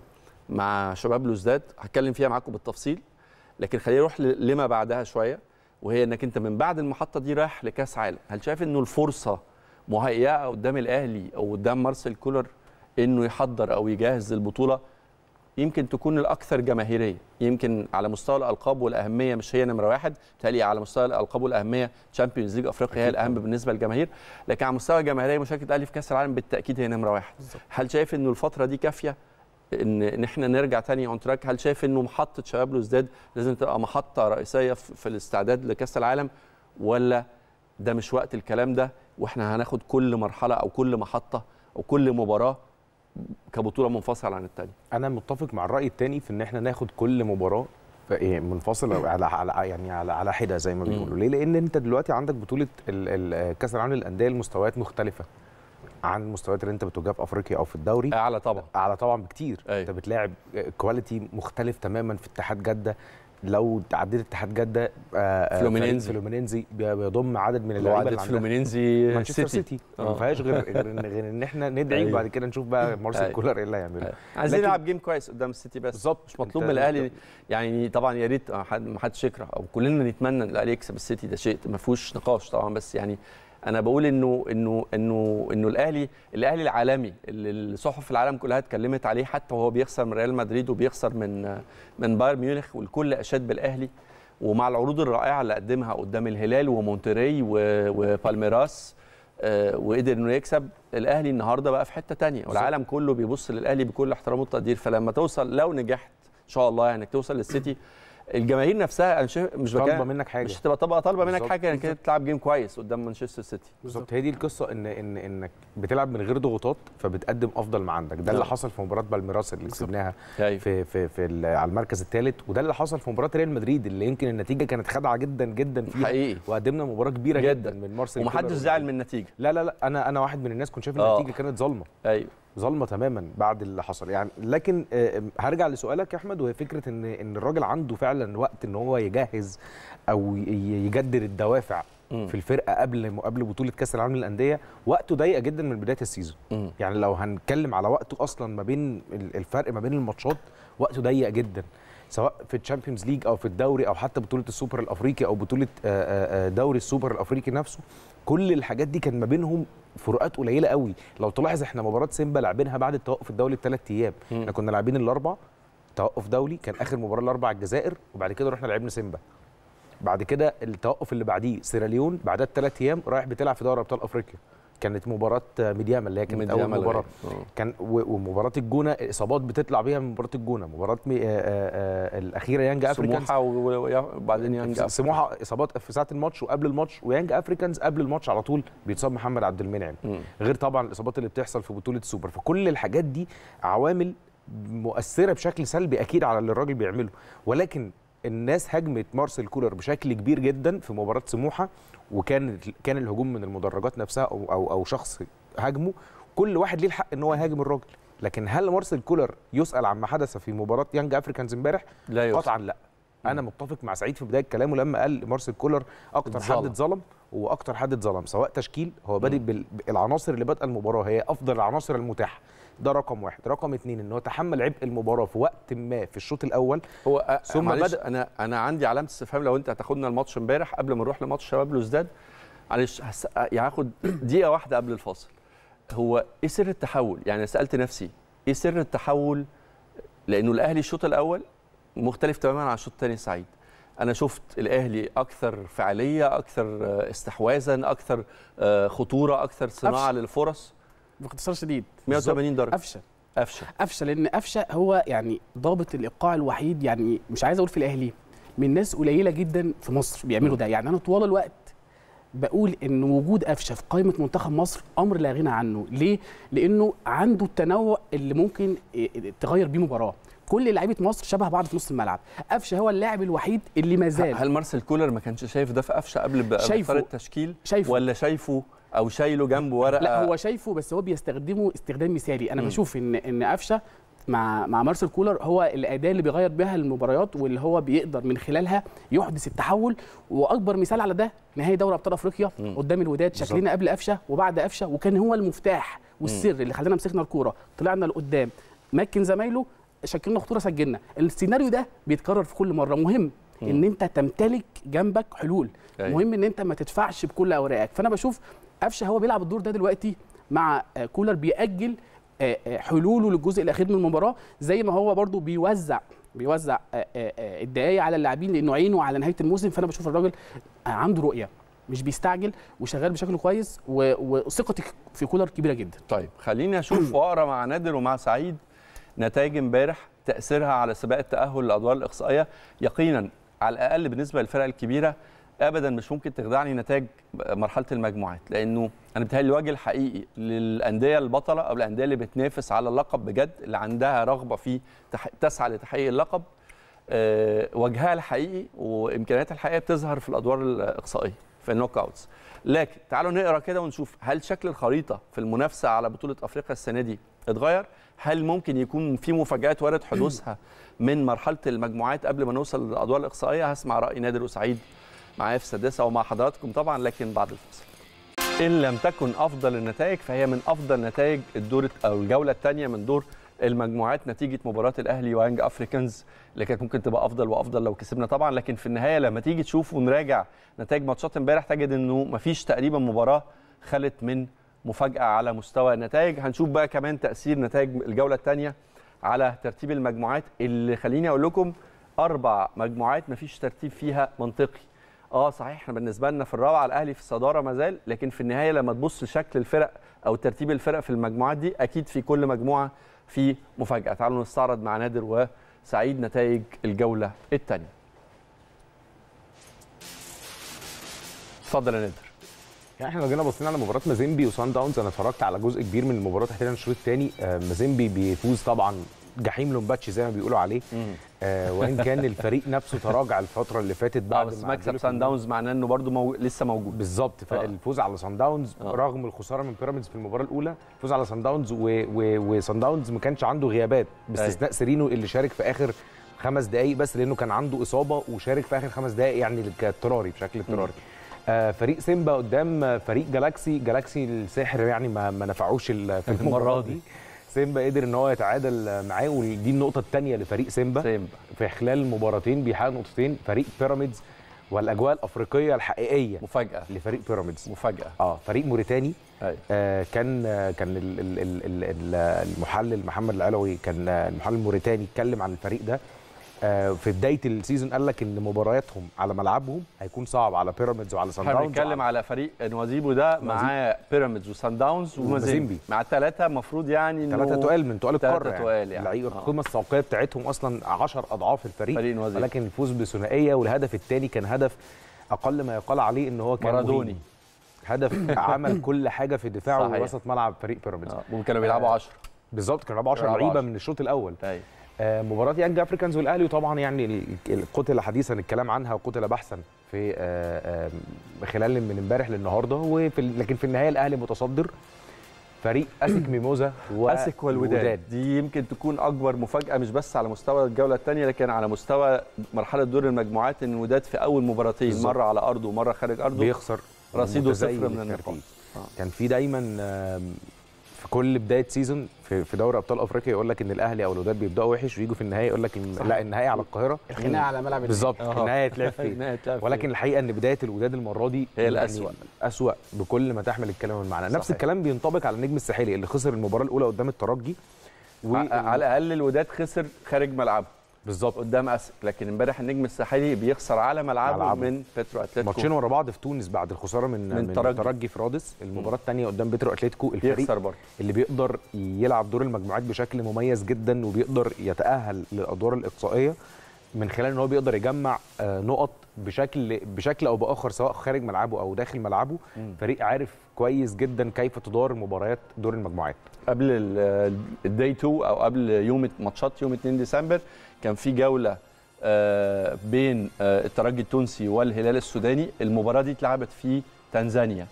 مع شباب بلوزداد هتكلم فيها معاكم بالتفصيل لكن خلينا نروح ل- لما بعدها شويه وهي انك انت من بعد المحطه دي رايح لكاس عالم هل شايف انه الفرصه مهيئه قدام الاهلي او قدام مارسيل كولر انه يحضر او يجهز البطوله يمكن تكون الاكثر جماهيريه يمكن على مستوى الالقاب والاهميه مش هي نمره واحد بالتالي على مستوى الالقاب والاهميه تشامبيونز ليج افريقيا هي الاهم بالنسبه للجماهير لكن على مستوى الجماهيريه مشاركه الاهلي في كاس العالم بالتاكيد هي نمره واحد هل شايف انه الفتره دي كافيه ان ان احنا نرجع تاني اون تراك هل شايف انه محطه شباب بلوزداد لازم تبقى محطه رئيسيه في في الاستعداد لكاس العالم ولا ده مش وقت الكلام ده واحنا هناخد كل مرحله او كل محطه او كل مباراه كبطوله منفصله عن الثانيه انا متفق مع الراي الثاني في ان احنا ناخد كل مباراه ف- إيه منفصله على على يعني على على حده زي ما بيقولوا ليه لان انت دلوقتي عندك بطوله ال- ال- كاس العالم للانديه المستويات مختلفه عن المستويات اللي انت بتواجهها في افريقيا او في الدوري اعلى طبعا اعلى طبعا بكتير أيوة. انت بتلاعب كواليتي مختلف تماما في اتحاد جده لو عديت اتحاد جده آه، آه، فلومينينزي. فريق فلومينينزي بي- بيضم عدد من لو اللعيبه عدت اللي عندها فلومينينزي مانشستر سيتي سيتي آه. ما فيهاش غير غير ان غير ان احنا ندعي أيوة. وبعد كده نشوف بقى مارسيل أيوة. كولر ايه اللي هيعمله عايزين لكن- نلعب جيم كويس قدام السيتي بس بالظبط. مش مطلوب أنت- من الاهلي يعني طبعا يا ريت حد- ما حدش يكره او كلنا نتمنى ان الاهلي يكسب السيتي ده شيء ما فيهوش نقاش طبعا بس يعني انا بقول انه انه انه انه الاهلي الاهلي العالمي اللي الصحف العالم كلها اتكلمت عليه حتى وهو بيخسر من ريال مدريد وبيخسر من من بايرن ميونخ والكل اشاد بالاهلي ومع العروض الرائعه اللي قدمها قدام الهلال ومونتري و- وبالميراس آه، وقدر انه يكسب الاهلي النهارده بقى في حته تانية والعالم كله بيبص للاهلي بكل احترام والتقدير فلما توصل لو نجحت ان شاء الله يعني انك توصل للسيتي الجماهير نفسها انا شايف مش طالبه بكلم- منك حاجه مش هتبقى طبقه طالبه منك بالظبط، حاجه انك بالظبط. تلعب جيم كويس قدام مانشستر سيتي بالظبط هي دي القصه ان ان انك بتلعب من غير ضغوطات فبتقدم افضل ما عندك ده اللي نعم. حصل في مباراه بالميراس اللي كسبناها أيوة. في في في ال- على المركز الثالث وده اللي حصل في مباراه ريال مدريد اللي يمكن النتيجه كانت خادعه جدا جدا فيها حقيقي وقدمنا مباراه كبيره جدا, جدا. من مارسيل ومحدش كولر زعل من النتيجه لا لا لا انا انا واحد من الناس كنت شايف آه. النتيجه كانت ظالمه ايوه ظالمه تماما بعد اللي حصل يعني لكن آه، هرجع لسؤالك يا احمد وهي فكره ان ان الراجل عنده فعلا وقت ان هو يجهز او ي- يجدد الدوافع مم. في الفرقه قبل قبل بطوله كاس العالم للانديه وقته ضيق جدا من بدايه السيزون مم. يعني لو هنتكلم على وقته اصلا ما بين ال- الفرق ما بين الماتشات وقته ضيق جدا سواء في الشامبيونز ليج او في الدوري او حتى بطوله السوبر الافريقي او بطوله آه، آه، دوري السوبر الافريقي نفسه كل الحاجات دي كان ما بينهم فروقات قليله قوي لو تلاحظ احنا مباراه سيمبا لاعبينها بعد التوقف الدولي بثلاث ايام مم. احنا كنا لاعبين الاربع توقف دولي كان اخر مباراه الاربع الجزائر وبعد كده رحنا لعبنا سيمبا بعد كده التوقف اللي بعديه سيراليون بعدها بثلاث ايام رايح بتلعب في دوري ابطال افريقيا كانت مباراه ميدياما اللي هي كانت اول ميدياما مباراه الغريب. آه. كان و- ومباراه الجونه اصابات بتطلع بيها من مباراه الجونه مباراه مي... آه آه آه الاخيره يانج افريكانز سموحه و- و- وبعدين ينجح سموحه اصابات في ساعه الماتش وقبل الماتش ويانج افريكانز قبل الماتش على طول بيتصاب محمد عبد المنعم مم. غير طبعا الاصابات اللي بتحصل في بطوله السوبر فكل الحاجات دي عوامل مؤثره بشكل سلبي اكيد على اللي الراجل بيعمله ولكن الناس هاجمت مارسيل كولر بشكل كبير جدا في مباراه سموحه وكان كان الهجوم من المدرجات نفسها او او, أو شخص هاجمه كل واحد ليه الحق ان هو يهاجم الراجل لكن هل مارسيل كولر يسال عما حدث في مباراه يانج افريكانز امبارح لا يوصل. قطعا لا انا متفق مع سعيد في بدايه كلامه لما قال مارسيل كولر اكتر حد اتظلم. اتظلم واكتر حد اتظلم سواء تشكيل هو بادئ بالعناصر اللي بادئه المباراه هي افضل العناصر المتاحه ده رقم واحد رقم اتنين ان هو تحمل عبء المباراه في وقت ما في الشوط الاول هو ثم ثم معلش بدأ- انا انا عندي علامه استفهام لو انت هتاخدنا الماتش امبارح قبل ما نروح لماتش شباب بلوزداد معلش هس... يعني هاخد دقيقه واحده قبل الفاصل هو ايه سر التحول يعني سالت نفسي ايه سر التحول لانه الاهلي الشوط الاول مختلف تماما عن الشوط الثاني سعيد انا شفت الاهلي اكثر فعاليه اكثر آه، استحواذا اكثر آه، خطوره اكثر صناعه أفشل. للفرص باختصار شديد 180 درجه قفشه قفشه قفشه لان قفشه هو يعني ضابط الايقاع الوحيد يعني مش عايز اقول في الاهلي من ناس قليله جدا في مصر بيعملوا ده يعني انا طوال الوقت بقول ان وجود قفشه في قائمه منتخب مصر امر لا غنى عنه ليه لانه عنده التنوع اللي ممكن إيه، تغير بيه مباراه كل لعيبه مصر شبه بعض في نص الملعب قفشه هو اللاعب الوحيد اللي ما زال هل مارسيل كولر ما كانش شايف ده في قفشه قبل ب- شايفه. بختار التشكيل شايفه. ولا شايفه او شايله جنبه ورقه لا هو شايفه بس هو بيستخدمه استخدام مثالي انا مم. بشوف ان ان قفشه مع مع مارسيل كولر هو الاداه اللي بيغير بها المباريات واللي هو بيقدر من خلالها يحدث التحول واكبر مثال على ده نهائي دوري ابطال افريقيا مم. قدام الوداد شكلنا قبل قفشه وبعد قفشه وكان هو المفتاح والسر اللي خلانا مسكنا الكوره طلعنا لقدام مكن زمايله شكلنا خطوره سجلنا السيناريو ده بيتكرر في كل مره مهم ان انت تمتلك جنبك حلول أيوة. مهم ان انت ما تدفعش بكل اوراقك فانا بشوف قفشه هو بيلعب الدور ده دلوقتي مع آه، كولر بيأجل آه، آه، حلوله للجزء الاخير من المباراه زي ما هو برضو بيوزع بيوزع آه، آه، آه، الدقايق على اللاعبين لانه عينه على نهايه الموسم فانا بشوف الراجل آه، عنده رؤيه مش بيستعجل وشغال بشكل كويس و- وثقتي في كولر كبيره جدا طيب خليني اشوف واقرا مع نادر ومع سعيد نتائج امبارح تاثيرها على سباق التاهل للادوار الاقصائيه يقينا على الاقل بالنسبه للفرق الكبيره ابدا مش ممكن تخدعني نتائج مرحله المجموعات لانه انا بتهيألي الوجه الحقيقي للانديه البطله او الانديه اللي بتنافس على اللقب بجد اللي عندها رغبه في تح... تسعى لتحقيق اللقب أه وجهها الحقيقي وامكانياتها الحقيقيه بتظهر في الادوار الاقصائيه في النوك اوتس لكن تعالوا نقرا كده ونشوف هل شكل الخريطه في المنافسه على بطوله افريقيا السنه دي اتغير هل ممكن يكون في مفاجات وارد حدوثها من مرحله المجموعات قبل ما نوصل للادوار الاقصائيه هسمع راي نادر وسعيد معايا في السادسه ومع حضراتكم طبعا لكن بعد الفاصل ان لم تكن افضل النتائج فهي من افضل نتائج الدور او الجوله الثانيه من دور المجموعات نتيجه مباراه الاهلي ويانج افريكانز اللي كانت ممكن تبقى افضل وافضل لو كسبنا طبعا لكن في النهايه لما تيجي تشوف ونراجع نتائج ماتشات امبارح تجد انه مفيش تقريبا مباراه خلت من مفاجاه على مستوى النتائج هنشوف بقى كمان تاثير نتائج الجوله الثانيه على ترتيب المجموعات اللي خليني اقول لكم اربع مجموعات مفيش ترتيب فيها منطقي اه صحيح احنا بالنسبه لنا في الرابعه الاهلي في الصداره ما زال لكن في النهايه لما تبص لشكل الفرق او ترتيب الفرق في المجموعات دي اكيد في كل مجموعه في مفاجاه تعالوا نستعرض مع نادر وسعيد نتائج الجوله الثانيه اتفضل يا نادر يعني احنا لو جينا بصينا على مباراه مازيمبي وسان داونز انا اتفرجت على جزء كبير من المباراه تحديدا الشوط الثاني آه مازيمبي بيفوز طبعا جحيم لومباتشي زي ما بيقولوا عليه آه وان كان الفريق نفسه تراجع الفتره اللي فاتت بعد بس مكسب سان داونز معناه انه برده مو... لسه موجود بالظبط فالفوز على سان داونز آه. رغم الخساره من بيراميدز في المباراه الاولى الفوز على سان داونز وسان داونز ما كانش عنده غيابات باستثناء سيرينو اللي شارك في اخر خمس دقائق بس لانه كان عنده اصابه وشارك في اخر خمس دقائق يعني كاضطراري بشكل اضطراري آه فريق سيمبا قدام فريق جالاكسي جالاكسي الساحر يعني ما, ما نفعوش في المره دي سيمبا قدر ان هو يتعادل معاه ودي النقطه الثانيه لفريق سيمبا. سيمبا في خلال مباراتين بيحقق نقطتين فريق بيراميدز والاجواء الافريقيه الحقيقيه مفاجاه لفريق بيراميدز مفاجاه اه فريق موريتاني أيوة. آه كان آه كان ال ال ال ال المحلل محمد العلوي كان المحلل الموريتاني اتكلم عن الفريق ده في بدايه السيزون قال لك ان مبارياتهم على ملعبهم هيكون صعب على بيراميدز وعلى سان احنا داونز بنتكلم على فريق نوازيبو ده معاه بيراميدز وسان داونز ومازيمبي مع الثلاثه المفروض يعني انه ثلاثه تقال من تقال القاره يعني, تقال يعني. يعني. القيمه السوقيه بتاعتهم اصلا 10 اضعاف الفريق فريق نوازيبو. ولكن الفوز بثنائيه والهدف الثاني كان هدف اقل ما يقال عليه ان هو كان مارادوني هدف عمل كل حاجه في دفاعه وسط ملعب فريق بيراميدز آه. وكانوا بيلعبوا 10 بالظبط كانوا بيلعبوا 10 لعيبه من الشوط الاول أيوة. آه مباراه يانج افريكانز والاهلي وطبعا يعني قتل حديثا الكلام عنها وقتل بحثا في آه آه خلال من امبارح للنهارده وفي لكن في النهايه الاهلي متصدر فريق اسك ميموزا اسك والوداد دي يمكن تكون اكبر مفاجاه مش بس على مستوى الجوله الثانيه لكن على مستوى مرحله دور المجموعات ان الوداد في اول مباراتين بالزبط. مره على ارضه ومره خارج ارضه بيخسر رصيده صفر من النقاط كان في دايما في كل بدايه سيزون في في دوري ابطال افريقيا يقول لك ان الاهلي او الوداد بيبداوا وحش ويجوا في النهائي يقول لك إن لا النهائي على القاهره الخناقه على ملعب بالظبط النهائي هيتلعب فين ولكن الحقيقه ان بدايه الوداد المره دي هي الاسوء يعني اسوء بكل ما تحمل الكلام من معنى نفس الكلام بينطبق على النجم الساحلي اللي خسر المباراه الاولى قدام الترجي و... على الاقل الوداد خسر خارج ملعبه بالظبط قدام اسك لكن امبارح النجم الساحلي بيخسر على ملعبه, ملعبه. من بيترو اتلتيكو ماتشين ورا بعض في تونس بعد الخساره من من, من ترجي في رادس المباراه الثانيه قدام بيترو اتلتيكو الفريق يخسر برضه اللي بيقدر يلعب دور المجموعات بشكل مميز جدا وبيقدر يتاهل للادوار الاقصائيه من خلال ان هو بيقدر يجمع نقط بشكل بشكل او باخر سواء خارج ملعبه او داخل ملعبه مم. فريق عارف كويس جدا كيف تدار مباريات دور المجموعات قبل الداي 2 او قبل يوم ماتشات يوم 2 ديسمبر كان في جوله بين الترجي التونسي والهلال السوداني المباراه دي اتلعبت في تنزانيا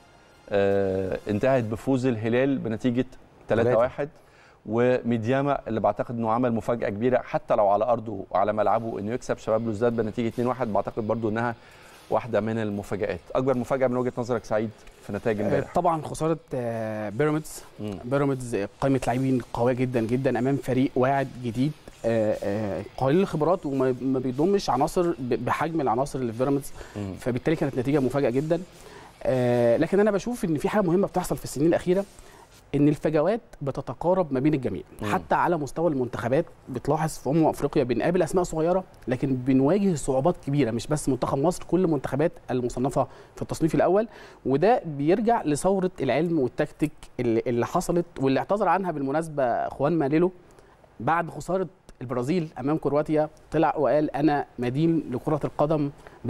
انتهت بفوز الهلال بنتيجه 3-1 وميدياما اللي بعتقد انه عمل مفاجاه كبيره حتى لو على ارضه وعلى ملعبه انه يكسب شباب بلوزداد بنتيجه 2-1 بعتقد برضو انها واحده من المفاجات اكبر مفاجاه من وجهه نظرك سعيد في نتائج امبارح طبعا خساره بيراميدز بيراميدز قائمه لاعبين قويه جدا جدا امام فريق واعد جديد قليل الخبرات وما بيضمش عناصر بحجم العناصر اللي في بيراميدز فبالتالي كانت نتيجه مفاجاه جدا لكن انا بشوف ان في حاجه مهمه بتحصل في السنين الاخيره ان الفجوات بتتقارب ما بين الجميع مم. حتى على مستوى المنتخبات بتلاحظ في امم افريقيا بنقابل اسماء صغيره لكن بنواجه صعوبات كبيره مش بس منتخب مصر كل المنتخبات المصنفه في التصنيف الاول وده بيرجع لثوره العلم والتكتيك اللي, اللي حصلت واللي اعتذر عنها بالمناسبه خوان ماليلو بعد خساره البرازيل امام كرواتيا طلع وقال انا مدين لكره القدم بالاعتذار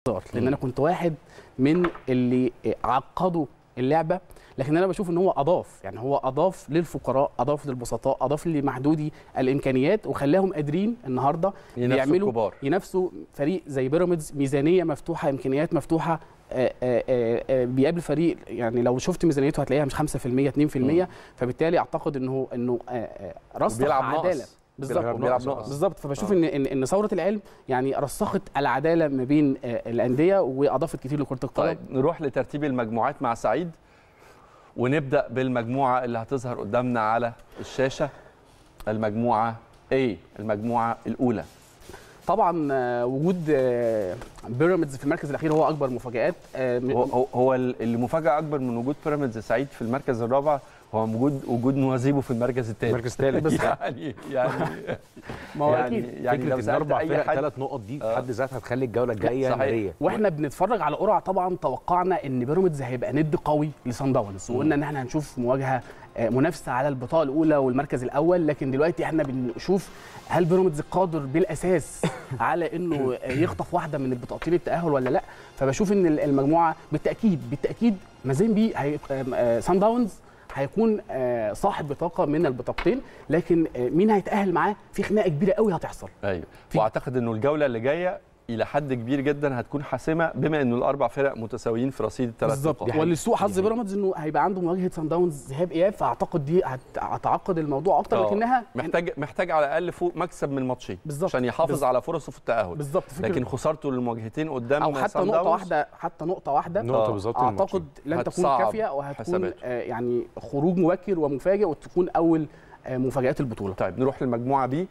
محتار لان انا كنت واحد من اللي عقدوا اللعبه لكن انا بشوف ان هو اضاف يعني هو اضاف للفقراء اضاف للبسطاء اضاف لمحدودي الامكانيات وخلاهم قادرين النهارده ينافسوا يعملوا الكبار. ينافسوا فريق زي بيراميدز ميزانيه مفتوحه امكانيات مفتوحه آه، آه، آه، آه، بيقابل فريق يعني لو شفت ميزانيته هتلاقيها مش 5% 2% فبالتالي اعتقد انه انه آه، آه، رسخ وبيلعب ناقص. عداله بالظبط بيلعب بيلعب ناقص بالظبط فبشوف ان ان ان ثوره العلم يعني رسخت العداله ما بين آه، الانديه واضافت كتير لكره القدم طيب نروح لترتيب المجموعات مع سعيد ونبدا بالمجموعه اللي هتظهر قدامنا على الشاشه المجموعه A المجموعه الاولى طبعا آه، وجود آه، بيراميدز في المركز الاخير هو اكبر مفاجات آه، م- هو هو, هو اللي مفاجاه اكبر من وجود بيراميدز سعيد في المركز الرابع هو وجود وجود نوازيبو في المركز الثالث المركز الثالث بس- يعني يعني ما هو يعني اكيد يعني لو فكره ان سالت اربع اي فرق حد ثلاث نقط دي في آه. حد ذاتها هتخلي الجوله الجايه صحيح. ناريه واحنا بنتفرج على قرعه طبعا توقعنا ان بيراميدز هيبقى ند قوي لصن داونز وقلنا ان احنا هنشوف مواجهه آه، منافسه على البطاقه الاولى والمركز الاول لكن دلوقتي احنا بنشوف هل بيراميدز قادر بالاساس على انه آه، يخطف واحده من البطاقتين التاهل ولا لا فبشوف ان المجموعه بالتاكيد بالتاكيد مازيمبي هي سان داونز هيكون آه، صاحب بطاقه من البطاقتين لكن آه، مين هيتاهل معاه في خناقه كبيره قوي هتحصل ايوه في- واعتقد انه الجوله اللي جايه الى حد كبير جدا هتكون حاسمه بما انه الاربع فرق متساويين في رصيد الثلاث بالظبط نقاط واللي سوء دي حظ حقيقة. بيراميدز انه هيبقى عنده مواجهه سان داونز ذهاب اياب فاعتقد دي هت- هتعقد الموضوع اكتر آه. لكنها محتاج محتاج على الاقل فوق مكسب من ماتشين بالظبط. عشان يحافظ بالظبط. على فرصه في التاهل بالظبط فكرة لكن خسارته للمواجهتين قدام او حتى سان نقطه داونز واحده حتى نقطه واحده نقطه آه. بالظبط اعتقد لن تكون هتصعب كافيه وهتكون حساباته. آه يعني خروج مبكر ومفاجئ وتكون اول آه مفاجات البطوله طيب نروح للمجموعه بي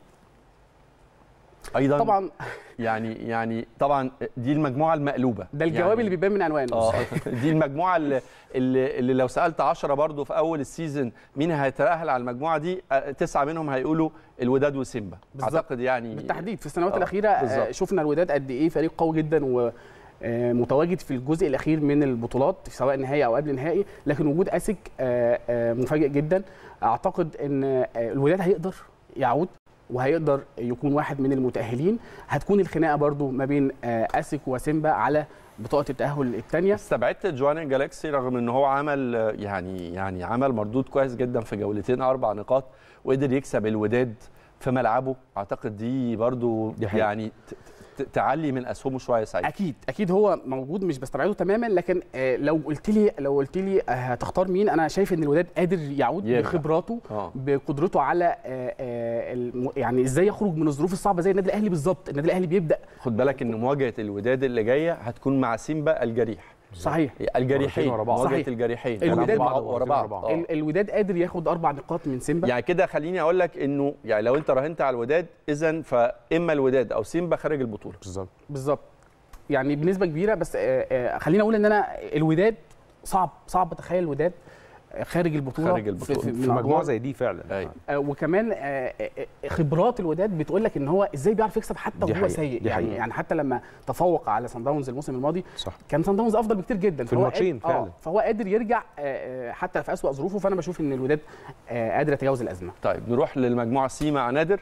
ايضا طبعا يعني يعني طبعا دي المجموعه المقلوبه ده الجواب يعني اللي بيبان من عنوانه اه دي المجموعه اللي, اللي, اللي لو سالت 10 برضه في اول السيزون مين هيتاهل على المجموعه دي آه، تسعه منهم هيقولوا الوداد وسيمبا بالظبط. اعتقد يعني بالتحديد في السنوات آه، الاخيره آه بالظبط. شفنا الوداد قد ايه فريق قوي جدا و آه، متواجد في الجزء الاخير من البطولات سواء نهائي او قبل نهائي لكن وجود اسك آه، آه، مفاجئ جدا اعتقد ان آه، الوداد هيقدر يعود وهيقدر يكون واحد من المتاهلين هتكون الخناقه برضو ما بين آه، اسك وسيمبا على بطاقه التاهل الثانيه استبعدت جوان الجالاكسي رغم ان هو عمل آه، يعني يعني عمل مردود كويس جدا في جولتين اربع نقاط وقدر يكسب الوداد في ملعبه اعتقد دي برضو دي حقيقة. يعني ت- ت- تعلي من اسهمه شويه سعيد اكيد اكيد هو موجود مش بستبعده تماما لكن آه، لو قلت لي لو قلت لي آه، هتختار مين انا شايف ان الوداد قادر يعود يرجع. بخبراته اه بقدرته على آه، آه، الم- يعني ازاي يخرج من الظروف الصعبه زي النادي الاهلي بالظبط النادي الاهلي بيبدا خد بالك ان مواجهه الوداد اللي جايه هتكون مع سيمبا الجريح صحيح الجريحين مرتين ورا بعض. مواجهه صحيح. الجريحين الوداد ورا مع بعض ورا بعض آه. ال- الوداد قادر ياخد اربع نقاط من سيمبا يعني كده خليني اقول لك انه يعني لو انت راهنت على الوداد اذا فاما الوداد او سيمبا خارج البطوله بالظبط بالظبط يعني بنسبه كبيره بس آه، آه، خليني اقول ان انا الوداد صعب صعب اتخيل الوداد آه، خارج البطوله خارج البطولة. في, في من مجموعه أدوار- زي دي فعلا أيوة. آه، وكمان آه، آه، خبرات الوداد بتقول لك ان هو ازاي بيعرف يكسب حتى دي وهو حقيقة، سيء دي يعني حقيقة. يعني حتى لما تفوق على سان داونز الموسم الماضي صح كان سان داونز افضل بكتير جدا في فهو الماتشين قاد- آه، فعلا. فهو قادر يرجع آه، آه، حتى في اسوأ ظروفه فانا بشوف ان الوداد آه، قادر يتجاوز الازمه طيب نروح للمجموعه سي مع نادر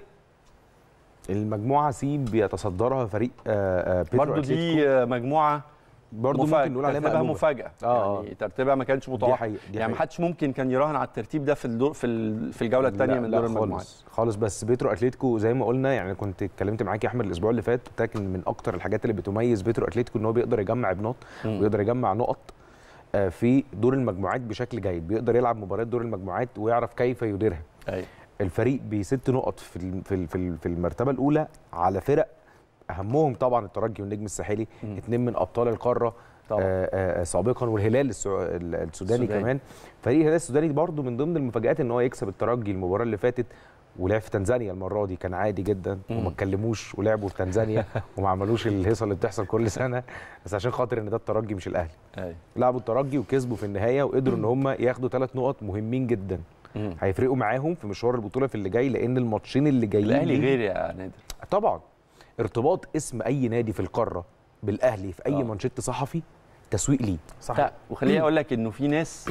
المجموعه سي بيتصدرها فريق آه، آه، بيترو برضو أتلتيكو. دي آه، مجموعه برضو مفاجأة. ممكن نقول عليها ترتيبها مقلوبة. مفاجاه آه، يعني ترتيبها ما كانش دي متوقع حقيقة دي يعني ما حقيقة. حدش ممكن كان يراهن على الترتيب ده في الدور في ال- في الجوله الثانيه لا، من لا دور المجموعات خالص خالص بس بيترو اتلتيكو زي ما قلنا يعني كنت اتكلمت معاك يا احمد الاسبوع اللي فات قلت لك ان من اكتر الحاجات اللي بتميز بيترو اتلتيكو ان هو بيقدر يجمع بنقط مم. ويقدر يجمع نقط آه، في دور المجموعات بشكل جيد بيقدر يلعب مباريات دور المجموعات ويعرف كيف يديرها ايوه الفريق بست نقط في الم- في ال- في ال- في المرتبه الاولى على فرق اهمهم طبعا الترجي والنجم الساحلي مم. اثنين من ابطال القاره طبعا. آه، آه، سابقا والهلال السع- ال- السوداني السوداني. كمان فريق الهلال السوداني برضو من ضمن المفاجات ان هو يكسب الترجي المباراه اللي فاتت ولعب في تنزانيا المره دي كان عادي جدا مم. وما اتكلموش ولعبوا في تنزانيا وما عملوش الهيصه اللي بتحصل كل سنه بس عشان خاطر ان ده الترجي مش الاهلي ايوه لعبوا الترجي وكسبوا في النهايه وقدروا ان هم ياخدوا ثلاث نقط مهمين جدا مم. هيفرقوا معاهم في مشوار البطوله في اللي جاي لان الماتشين اللي جايين الاهلي ليه- غير يا نادر طبعا ارتباط اسم اي نادي في القاره بالاهلي في اي آه. مانشيت صحفي تسويق ليه صحيح لا وخليني اقول لك انه في ناس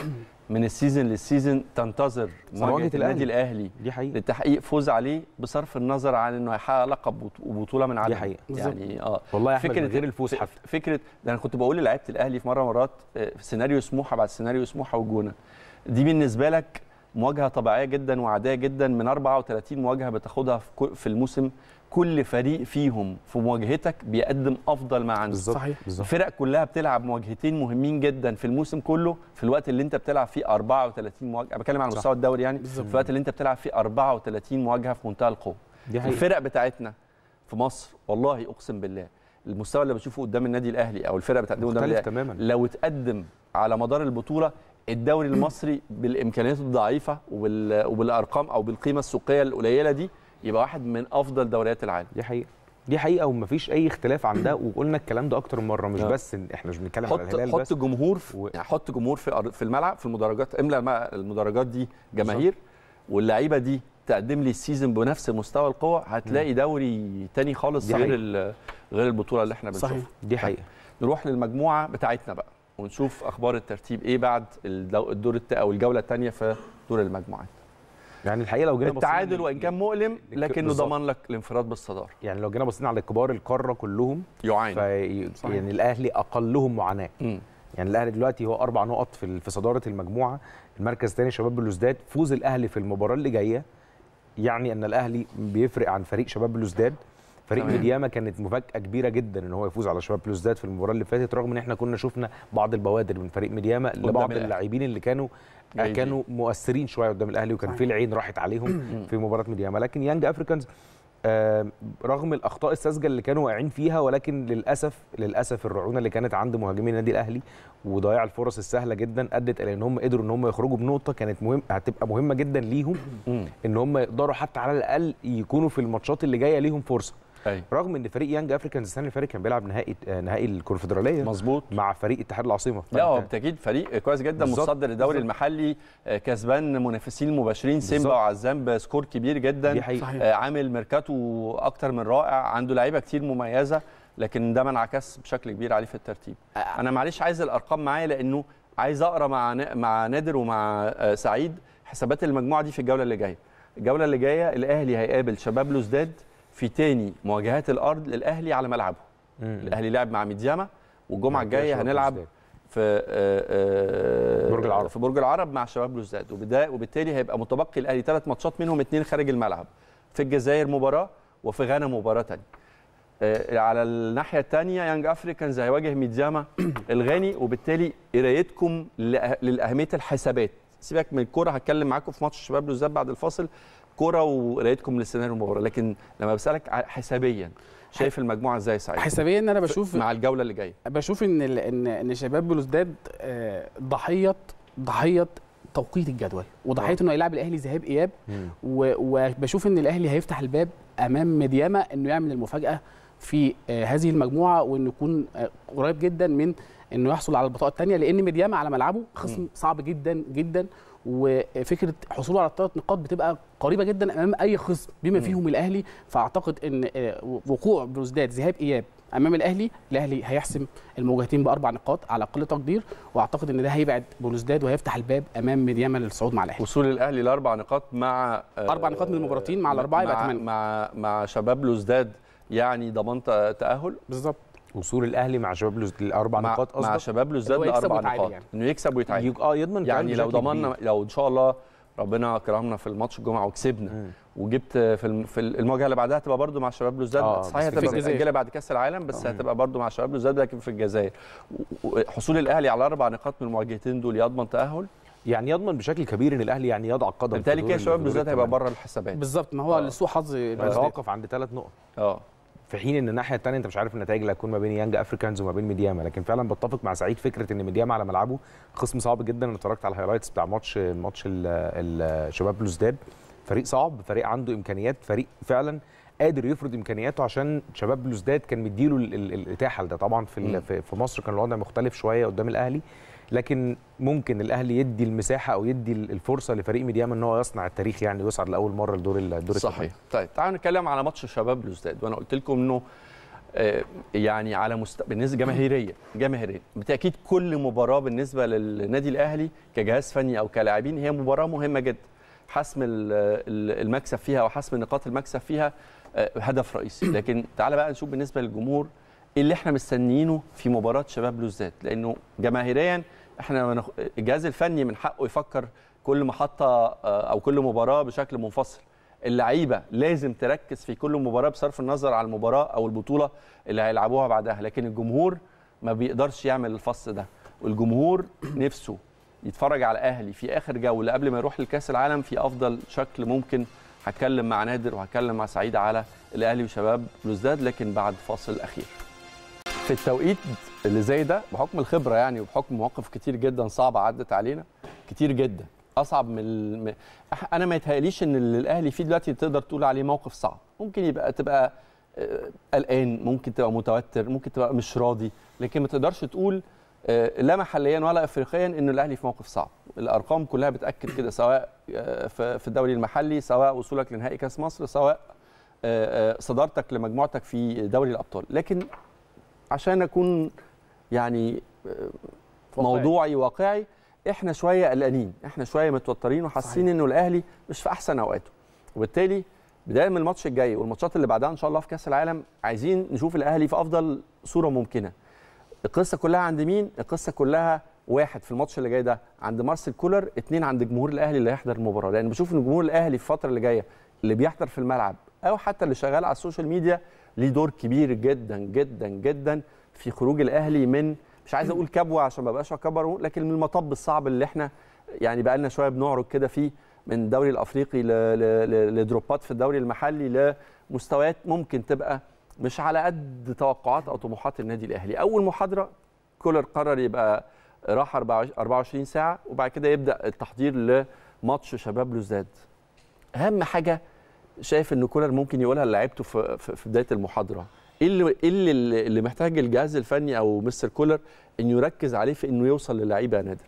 من السيزون للسيزون تنتظر مواجهه مواجهة النادي الأهلي. الاهلي دي حقيقه لتحقيق فوز عليه بصرف النظر عن انه هيحقق لقب وط- وبطوله من عدم حقيقة. يعني اه والله يا احمد فكرة من غير الفوز ف- حتى فكره ده انا كنت بقول للعيبه الاهلي في مره مرات آه، في سيناريو سموحه بعد سيناريو سموحه والجونه دي بالنسبه لك مواجهه طبيعيه جدا وعاديه جدا من 34 مواجهه بتاخدها في كل- في الموسم كل فريق فيهم في مواجهتك بيقدم افضل ما عنده بالظبط صحيح. بالظبط الفرق كلها بتلعب مواجهتين مهمين جدا في الموسم كله في الوقت اللي انت بتلعب فيه 34 مواجهه أنا بتكلم على صح. مستوى الدوري يعني بالظبط. في الوقت اللي انت بتلعب فيه 34 مواجهه في منتهى القوه دي حقيقه الفرق بتاعتنا في مصر والله اقسم بالله المستوى اللي بشوفه قدام النادي الاهلي او الفرق بتقدمه قدام مختلف الأهلي تماما لو اتقدم على مدار البطوله الدوري المصري بالامكانيات الضعيفه وبال... وبالارقام او بالقيمه السوقيه القليله دي يبقى واحد من افضل دوريات العالم دي حقيقه دي حقيقه ومفيش اي اختلاف عن ده وقلنا الكلام ده اكتر من مره مش آه. بس إن احنا مش بنتكلم على حط الهلال حط بس جمهور في و- يعني حط جمهور في الأر- في الملعب في المدرجات املى الم- المدرجات دي جماهير واللعيبه دي تقدم لي السيزون بنفس مستوى القوه هتلاقي دوري تاني خالص دي غير حقيقة. ال- غير البطوله اللي احنا بنشوفها صحيح دي حقيقه نروح للمجموعه بتاعتنا بقى ونشوف اخبار الترتيب ايه بعد الدو- الدور الت... او الجوله الثانيه في دور المجموعات يعني الحقيقه لو جينا بصينا التعادل لل- وان كان مؤلم لل- لكنه بالظبط. ضمن لك الانفراد بالصداره يعني لو جينا بصينا على كبار القاره كلهم يعاني في صحيح. يعني الاهلي اقلهم معاناه مم. يعني الاهلي دلوقتي هو اربع نقط في ال- في صداره المجموعه المركز الثاني شباب بلوزداد فوز الاهلي في المباراه اللي جايه يعني ان الاهلي بيفرق عن فريق شباب بلوزداد فريق تمام. ميدياما كانت مفاجاه كبيره جدا ان هو يفوز على شباب بلوزداد في المباراه اللي فاتت رغم ان احنا كنا شفنا بعض البوادر من فريق ميدياما لبعض الأهلي. اللاعبين اللي كانوا جيدين. كانوا مؤثرين شويه قدام الاهلي وكان صحيح. في العين راحت عليهم في مباراه ميدياما لكن يانج افريكانز آه، رغم الاخطاء الساذجه اللي كانوا واقعين فيها ولكن للاسف للاسف الرعونه اللي كانت عند مهاجمين النادي الاهلي وضياع الفرص السهله جدا ادت الى ان هم قدروا ان هم يخرجوا بنقطه كانت مهم هتبقى مهمه جدا ليهم مم. ان هم يقدروا حتى على الاقل يكونوا في الماتشات اللي جايه ليهم فرصه ايوه رغم ان فريق يانج افريكانز السنه اللي فاتت كان بيلعب نهائي آه، نهائي الكونفدراليه مظبوط مع فريق اتحاد العاصمه لا هو فأنت- بالتاكيد فريق كويس جدا بالظبط، متصدر الدوري بالظبط. المحلي آه، كسبان منافسين المباشرين سيمبا بالظبط. وعزام بسكور كبير جدا دي حقيقه صحيح. آه، عامل ميركاتو اكتر من رائع عنده لعيبه كتير مميزه لكن ده ما انعكس بشكل كبير عليه في الترتيب انا معلش عايز الارقام معايا لانه عايز اقرا مع نا- مع نادر ومع آه، سعيد حسابات المجموعه دي في الجوله اللي جايه الجوله اللي جايه الاهلي هيقابل شباب لوزداد في تاني مواجهات الارض للاهلي على ملعبه مم. الاهلي لعب مع ميدياما والجمعه بعد كده الجايه شباب هنلعب بلوزداد. في آه، آه، برج العرب. في برج العرب مع شباب بلوزداد وبدا- وبالتالي هيبقى متبقي الاهلي ثلاث ماتشات منهم اثنين خارج الملعب في الجزائر مباراه وفي غانا مباراه ثانيه على الناحيه الثانيه يانج افريكانز هيواجه ميدياما الغاني وبالتالي قرايتكم لأه- للاهميه الحسابات سيبك من الكوره هتكلم معاكم في ماتش شباب بلوزداد بعد الفاصل كوره وقرايتكم للسيناريو المباراه لكن لما بسالك ع- حسابيا شايف المجموعه ازاي يا سعيد حسابيا انا بشوف مع الجوله اللي جايه بشوف ان ال- ان ان شباب بلوزداد آه، ضحيه ضحيه توقيت الجدول وضحيه انه هيلاعب الاهلي ذهاب اياب مم. و- وبشوف ان الاهلي هيفتح الباب امام ميدياما انه يعمل المفاجاه في آه، هذه المجموعه وانه يكون آه، قريب جدا من انه يحصل على البطاقه الثانيه لان ميدياما على ملعبه خصم صعب جدا جدا وفكره حصوله على الثلاث نقاط بتبقى قريبه جدا امام اي خصم بما فيهم الاهلي فاعتقد ان آه، وقوع بلوزداد ذهاب اياب امام الاهلي الاهلي هيحسم المواجهتين باربع نقاط على اقل تقدير واعتقد ان ده هيبعد بلوزداد وهيفتح الباب امام ميدياما للصعود مع الاهلي وصول الاهلي لاربع نقاط مع آه، أربع نقاط من المباراتين مع الأربعة يبقى مع تمانية. مع مع شباب لوزداد يعني ضمان ت- تاهل بالظبط وصول الاهلي مع شباب بلوزداد الاربع مع, نقاط مع قصدك شباب لوزداد اللي هو يكسب باربع ويتعادل نقاط يعني. انه يكسب ويتعادل يج- اه يضمن يعني التعادل لو بشكل ضمننا كبير. لو ان شاء الله ربنا كرمنا في الماتش الجمعه وكسبنا مم. وجبت في الم- في المواجهه اللي بعدها هتبقى برضو مع شباب بلوزداد آه، صحيح بس في هتبقى الجزائر. متاجله بعد كاس العالم بس آه. هتبقى برضو مع شباب بلوزداد لكن في الجزائر و- وحصول الاهلي على اربع نقاط من المواجهتين دول يضمن تاهل يعني يضمن بشكل كبير ان الاهلي يعني يضع قدم في بالتالي دور كده ال- شباب في دور بلوزداد هيبقى الثمانية. بره الحسابات بالظبط ما هو آه. لسوء حظ بلوزداد هيتوقف عند ثلاث نقط اه في حين ان الناحيه الثانيه انت مش عارف النتائج اللي هتكون ما بين يانج افريكانز وما بين ميدياما لكن فعلا بتفق مع سعيد فكره ان ميدياما على ملعبه خصم صعب جدا انا اتفرجت على الهايلايتس بتاع ماتش ماتش ال- ال- شباب بلوزداد فريق صعب فريق عنده امكانيات فريق فعلا قادر يفرض امكانياته عشان شباب بلوزداد كان مديله ال- ال- الاتاحه لده طبعا في ال- مم. في في مصر كان الوضع مختلف شويه قدام الاهلي لكن ممكن الاهلي يدي المساحه او يدي الفرصه لفريق ميدياما ان هو يصنع التاريخ يعني ويصعد لاول مره لدور ال- الدور صحيح طيب تعالوا نتكلم على ماتش شباب بلوزداد وانا قلت لكم انه آه، يعني على مست... بالنسبه جماهيريه جماهيريه بالتاكيد كل مباراه بالنسبه للنادي الاهلي كجهاز فني او كلاعبين هي مباراه مهمه جدا حسم ال- ال- المكسب فيها وحسم نقاط المكسب فيها آه، هدف رئيسي لكن تعالى بقى نشوف بالنسبه للجمهور ايه اللي احنا مستنيينه في مباراه شباب بلوزداد لانه جماهيريا احنا منخ- الجهاز الفني من حقه يفكر كل محطه آه، او كل مباراه بشكل منفصل اللعيبه لازم تركز في كل مباراه بصرف النظر على المباراه او البطوله اللي هيلعبوها بعدها لكن الجمهور ما بيقدرش يعمل الفصل ده والجمهور نفسه يتفرج على الاهلي في اخر جوله قبل ما يروح لكاس العالم في افضل شكل ممكن هتكلم مع نادر وهتكلم مع سعيد على الاهلي وشباب بلوزداد لكن بعد فاصل اخير في التوقيت اللي زي ده بحكم الخبره يعني وبحكم مواقف كتير جدا صعبه عدت علينا كتير جدا اصعب من ال... م- أح- انا ما يتهيأليش ان اللي الاهلي فيه دلوقتي تقدر تقول عليه موقف صعب ممكن يبقى تبقى آه، قلقان ممكن تبقى متوتر ممكن تبقى مش راضي لكن ما تقدرش تقول آه، لا محليا ولا افريقيا ان الاهلي في موقف صعب الارقام كلها بتاكد كده سواء آه، في في الدوري المحلي سواء وصولك لنهائي كاس مصر سواء آه، آه، صدارتك لمجموعتك في دوري الابطال لكن عشان اكون يعني آه، موضوعي واقعي احنا شويه قلقانين احنا شويه متوترين وحاسين انه الاهلي مش في احسن اوقاته وبالتالي بدايه من الماتش الجاي والماتشات اللي بعدها ان شاء الله في كاس العالم عايزين نشوف الاهلي في افضل صوره ممكنه القصه كلها عند مين القصه كلها واحد في الماتش اللي جاي ده عند مارسيل كولر اتنين عند جمهور الاهلي اللي هيحضر المباراه لان بشوف ان جمهور الاهلي في الفتره اللي جايه اللي بيحضر في الملعب او حتى اللي شغال على السوشيال ميديا ليه دور كبير جدا جدا جدا في خروج الاهلي من مش عايز اقول كبوه عشان ما بقاش اكبره لكن من المطب الصعب اللي احنا يعني بقى لنا شويه بنعرج كده فيه من الدوري الافريقي ل- ل- ل- لدروبات في الدوري المحلي لمستويات ممكن تبقى مش على قد توقعات او طموحات النادي الاهلي اول محاضره كولر قرر يبقى راح 24 ساعه وبعد كده يبدا التحضير لماتش شباب بلوزداد اهم حاجه شايف ان كولر ممكن يقولها لعيبته في, في في بدايه المحاضره ايه اللي ايه اللي, اللي محتاج الجهاز الفني او مستر كولر انه يركز عليه في انه يوصل للعيبه يا نادر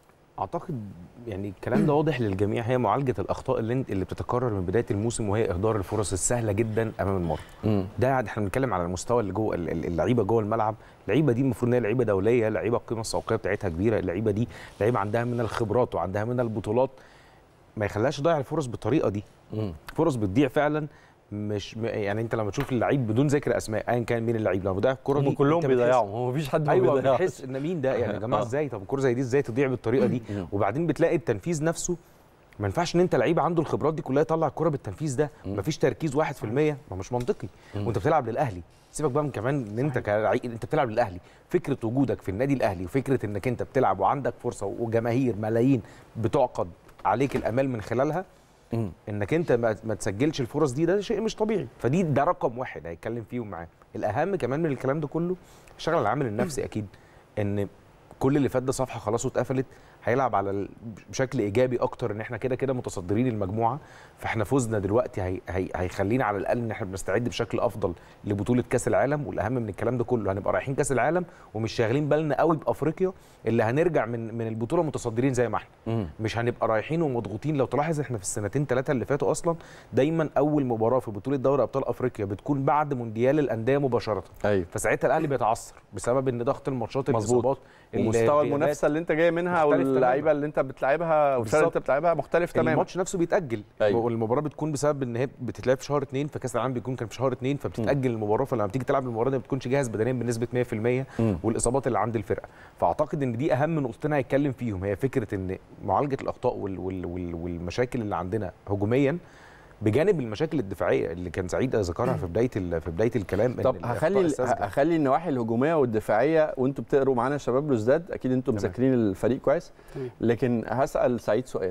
اعتقد يعني الكلام ده واضح للجميع هي معالجه الاخطاء اللي اللي بتتكرر من بدايه الموسم وهي اهدار الفرص السهله جدا امام المرمى ده احنا بنتكلم على المستوى اللي جوه ال- ال- اللعيبه جوه الملعب اللعيبه دي المفروض ان هي لعيبه دوليه لعيبه القيمه السوقيه بتاعتها كبيره اللعيبه دي لعيبه عندها من الخبرات وعندها من البطولات ما يخليهاش تضيع الفرص بالطريقه دي فرص بتضيع فعلا مش م- يعني انت لما تشوف اللعيب بدون ذكر اسماء ايا كان مين اللعيب لما بيضيع الكره دي هم كلهم انت بتحس- بيضيعوا هو مفيش حد ما ايوه بيضيعش. بتحس ان مين ده يعني يا جماعه آه. ازاي طب الكوره زي دي ازاي تضيع بالطريقه دي مم. وبعدين بتلاقي التنفيذ نفسه ما ينفعش ان انت لعيب عنده الخبرات دي كلها يطلع الكوره بالتنفيذ ده مفيش تركيز 1% ما مش منطقي وانت بتلعب للاهلي سيبك بقى من كمان ان انت كلعيب انت بتلعب للاهلي فكره وجودك في النادي الاهلي وفكره انك انت بتلعب وعندك فرصه وجماهير ملايين بتعقد عليك الامال من خلالها مم. انك انت ما, ما تسجلش الفرص دي ده شيء مش طبيعي فدي ده رقم واحد هيتكلم فيهم معاه الاهم كمان من الكلام ده كله اشتغل على العامل النفسي اكيد ان كل اللي فات ده صفحه خلاص واتقفلت هيلعب على ال- بشكل ايجابي اكتر ان احنا كده كده متصدرين المجموعه فاحنا فوزنا دلوقتي هي هي هيخلينا على الاقل ان احنا بنستعد بشكل افضل لبطوله كاس العالم والاهم من الكلام ده كله هنبقى رايحين كاس العالم ومش شاغلين بالنا قوي بافريقيا اللي هنرجع من من البطوله متصدرين زي ما احنا مم. مش هنبقى رايحين ومضغوطين لو تلاحظ احنا في السنتين ثلاثه اللي فاتوا اصلا دايما اول مباراه في بطوله دوري ابطال افريقيا بتكون بعد مونديال الانديه مباشره ايوه فساعتها الاهلي بيتعثر بسبب ان ضغط الماتشات مظبوط. الاصابات ومستوى الغيابات. المنافسه اللي انت جاي منها او مختلف تماماً. اللعيبه اللي انت بتلعبها والفرق اللي انت بالظبط. بتلعبها مختلف تماما الماتش نفسه بيتاجل أيوة. والمباراه بتكون بسبب ان هي بتتلعب في شهر اثنين فكاس العالم بيكون كان في شهر اثنين فبتتاجل المباراه فلما بتيجي تلعب المباراه دي ما بتكونش جاهز بدنيا بنسبه 100% مم. والاصابات اللي عند الفرقه فاعتقد ان دي اهم نقطتين هيتكلم فيهم هي فكره ان معالجه الاخطاء وال وال وال والمشاكل اللي عندنا هجوميا بجانب المشاكل الدفاعيه اللي كان سعيد ذكرها في بدايه ال- في بدايه الكلام إن طب الأخطاء هخلي الساذجة. هخلي النواحي الهجوميه والدفاعيه وانتوا بتقروا معانا شباب بلوزداد اكيد انتوا تمام. مذاكرين الفريق كويس تمام. لكن هسال سعيد سؤال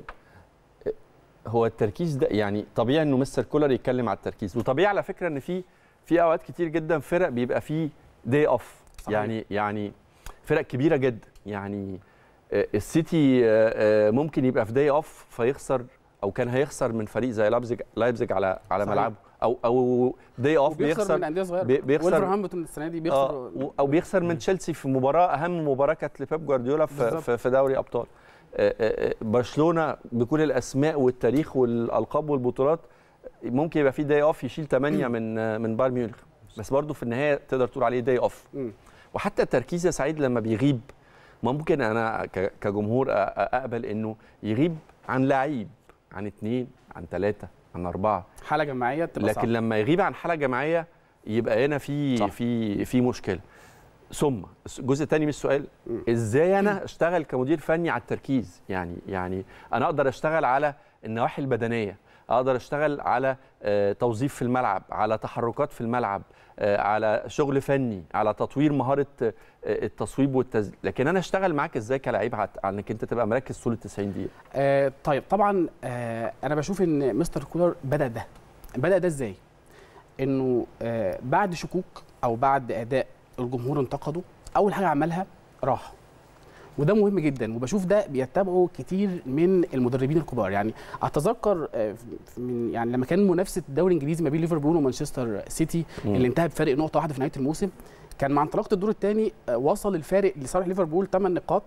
هو التركيز ده يعني طبيعي انه مستر كولر يتكلم على التركيز وطبيعي على فكره ان في في اوقات كتير جدا فرق بيبقى فيه داي اوف صحيح. يعني يعني فرق كبيره جدا يعني آه، السيتي آه، آه، ممكن يبقى في داي اوف فيخسر او كان هيخسر من فريق زي لايبزيج لايبزيج على على صحيح. ملعبه او او داي اوف وبيخسر بيخسر من انديه صغيره بي- بيخسر- ولفرهامبتون السنه دي بيخسر اه و- او بيخسر من تشيلسي في مباراه اهم مباراه كانت لبيب جوارديولا في بالظبط. في, في دوري ابطال آه، آه، آه، برشلونه بكل الاسماء والتاريخ والالقاب والبطولات ممكن يبقى في داي اوف يشيل 8 من آه، من بايرن ميونخ بس برضه في النهايه تقدر تقول عليه داي اوف مم. وحتى التركيز يا سعيد لما بيغيب ما ممكن انا ك- كجمهور أ- أ- اقبل انه يغيب عن لعيب عن اثنين عن ثلاثه عن اربعه حاله جماعيه تبقى لكن صعبة. لما يغيب عن حاله جماعيه يبقى هنا في صح. في في مشكله ثم الجزء الثاني من السؤال مم. ازاي انا اشتغل كمدير فني على التركيز يعني يعني انا اقدر اشتغل على النواحي البدنيه اقدر اشتغل على آه، توظيف في الملعب على تحركات في الملعب آه، على شغل فني على تطوير مهاره آه، التصويب والتسديد لكن انا اشتغل معاك ازاي كلاعب على على انك انت تبقى مركز طول ال 90 دقيقه آه طيب طبعا آه انا بشوف ان مستر كولر بدا ده بدا ده ازاي انه آه بعد شكوك او بعد اداء الجمهور انتقده اول حاجه عملها راح وده مهم جدا وبشوف ده بيتبعه كتير من المدربين الكبار يعني اتذكر آه، في- من يعني لما كان منافسه الدوري الانجليزي ما بين ليفربول ومانشستر سيتي مم. اللي انتهى بفارق نقطه واحده في نهايه الموسم كان مع انطلاقه الدور الثاني وصل الفارق لصالح ليفربول 8 نقاط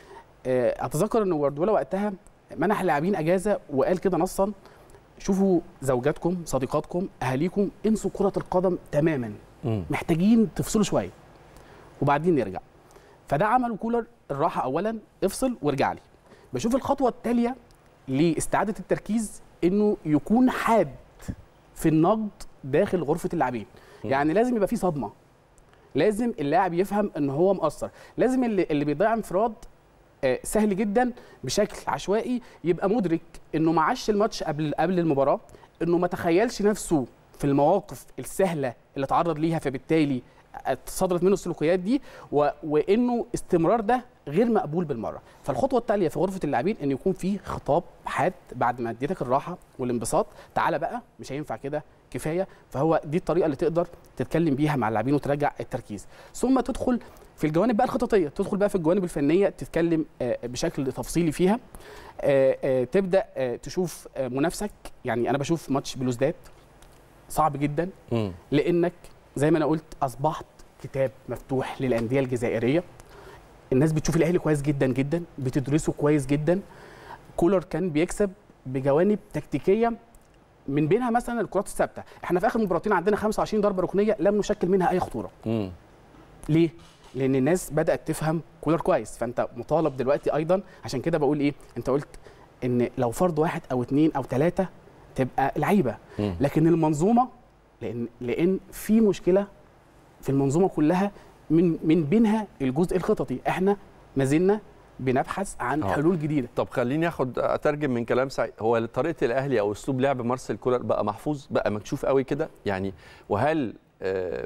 آه، اتذكر ان جوارديولا وقتها منح اللاعبين اجازه وقال كده نصا شوفوا زوجاتكم صديقاتكم اهاليكم انسوا كره القدم تماما محتاجين تفصلوا شويه وبعدين نرجع فده عمله كولر الراحه اولا افصل وارجع لي بشوف الخطوه التاليه لاستعاده التركيز انه يكون حاد في النقد داخل غرفه اللاعبين يعني لازم يبقى في صدمه لازم اللاعب يفهم ان هو مقصر لازم اللي, اللي بيضيع انفراد آه، سهل جدا بشكل عشوائي يبقى مدرك انه ما عاش الماتش قبل قبل المباراه انه ما تخيلش نفسه في المواقف السهله اللي اتعرض ليها فبالتالي صدرت منه السلوكيات دي و... وانه استمرار ده غير مقبول بالمره فالخطوه التاليه في غرفه اللاعبين ان يكون في خطاب حاد بعد ما اديتك الراحه والانبساط تعالى بقى مش هينفع كده كفايه فهو دي الطريقه اللي تقدر تتكلم بيها مع اللاعبين وتراجع التركيز ثم تدخل في الجوانب بقى الخططيه تدخل بقى في الجوانب الفنيه تتكلم آه، بشكل تفصيلي فيها آه، آه، تبدا آه، تشوف آه، منافسك يعني انا بشوف ماتش بلوزداد صعب جدا مم. لانك زي ما انا قلت اصبحت كتاب مفتوح للانديه الجزائريه الناس بتشوف الاهلي كويس جدا جدا بتدرسه كويس جدا كولر كان بيكسب بجوانب تكتيكيه من بينها مثلا الكرات الثابته احنا في اخر مباراتين عندنا 25 ضربه ركنيه لم نشكل منها اي خطوره مم. ليه لان الناس بدات تفهم كولر كويس فانت مطالب دلوقتي ايضا عشان كده بقول ايه انت قلت ان لو فرد واحد او اتنين او ثلاثه تبقى لعيبه مم. لكن المنظومه لان لان في مشكله في المنظومه كلها من من بينها الجزء الخططي احنا ما زلنا بنبحث عن آه. حلول جديده طب خليني اخد اترجم من كلام سعيد هو طريقه الاهلي او اسلوب لعب مارسيل كولر بقى محفوظ بقى مكشوف قوي كده يعني وهل آه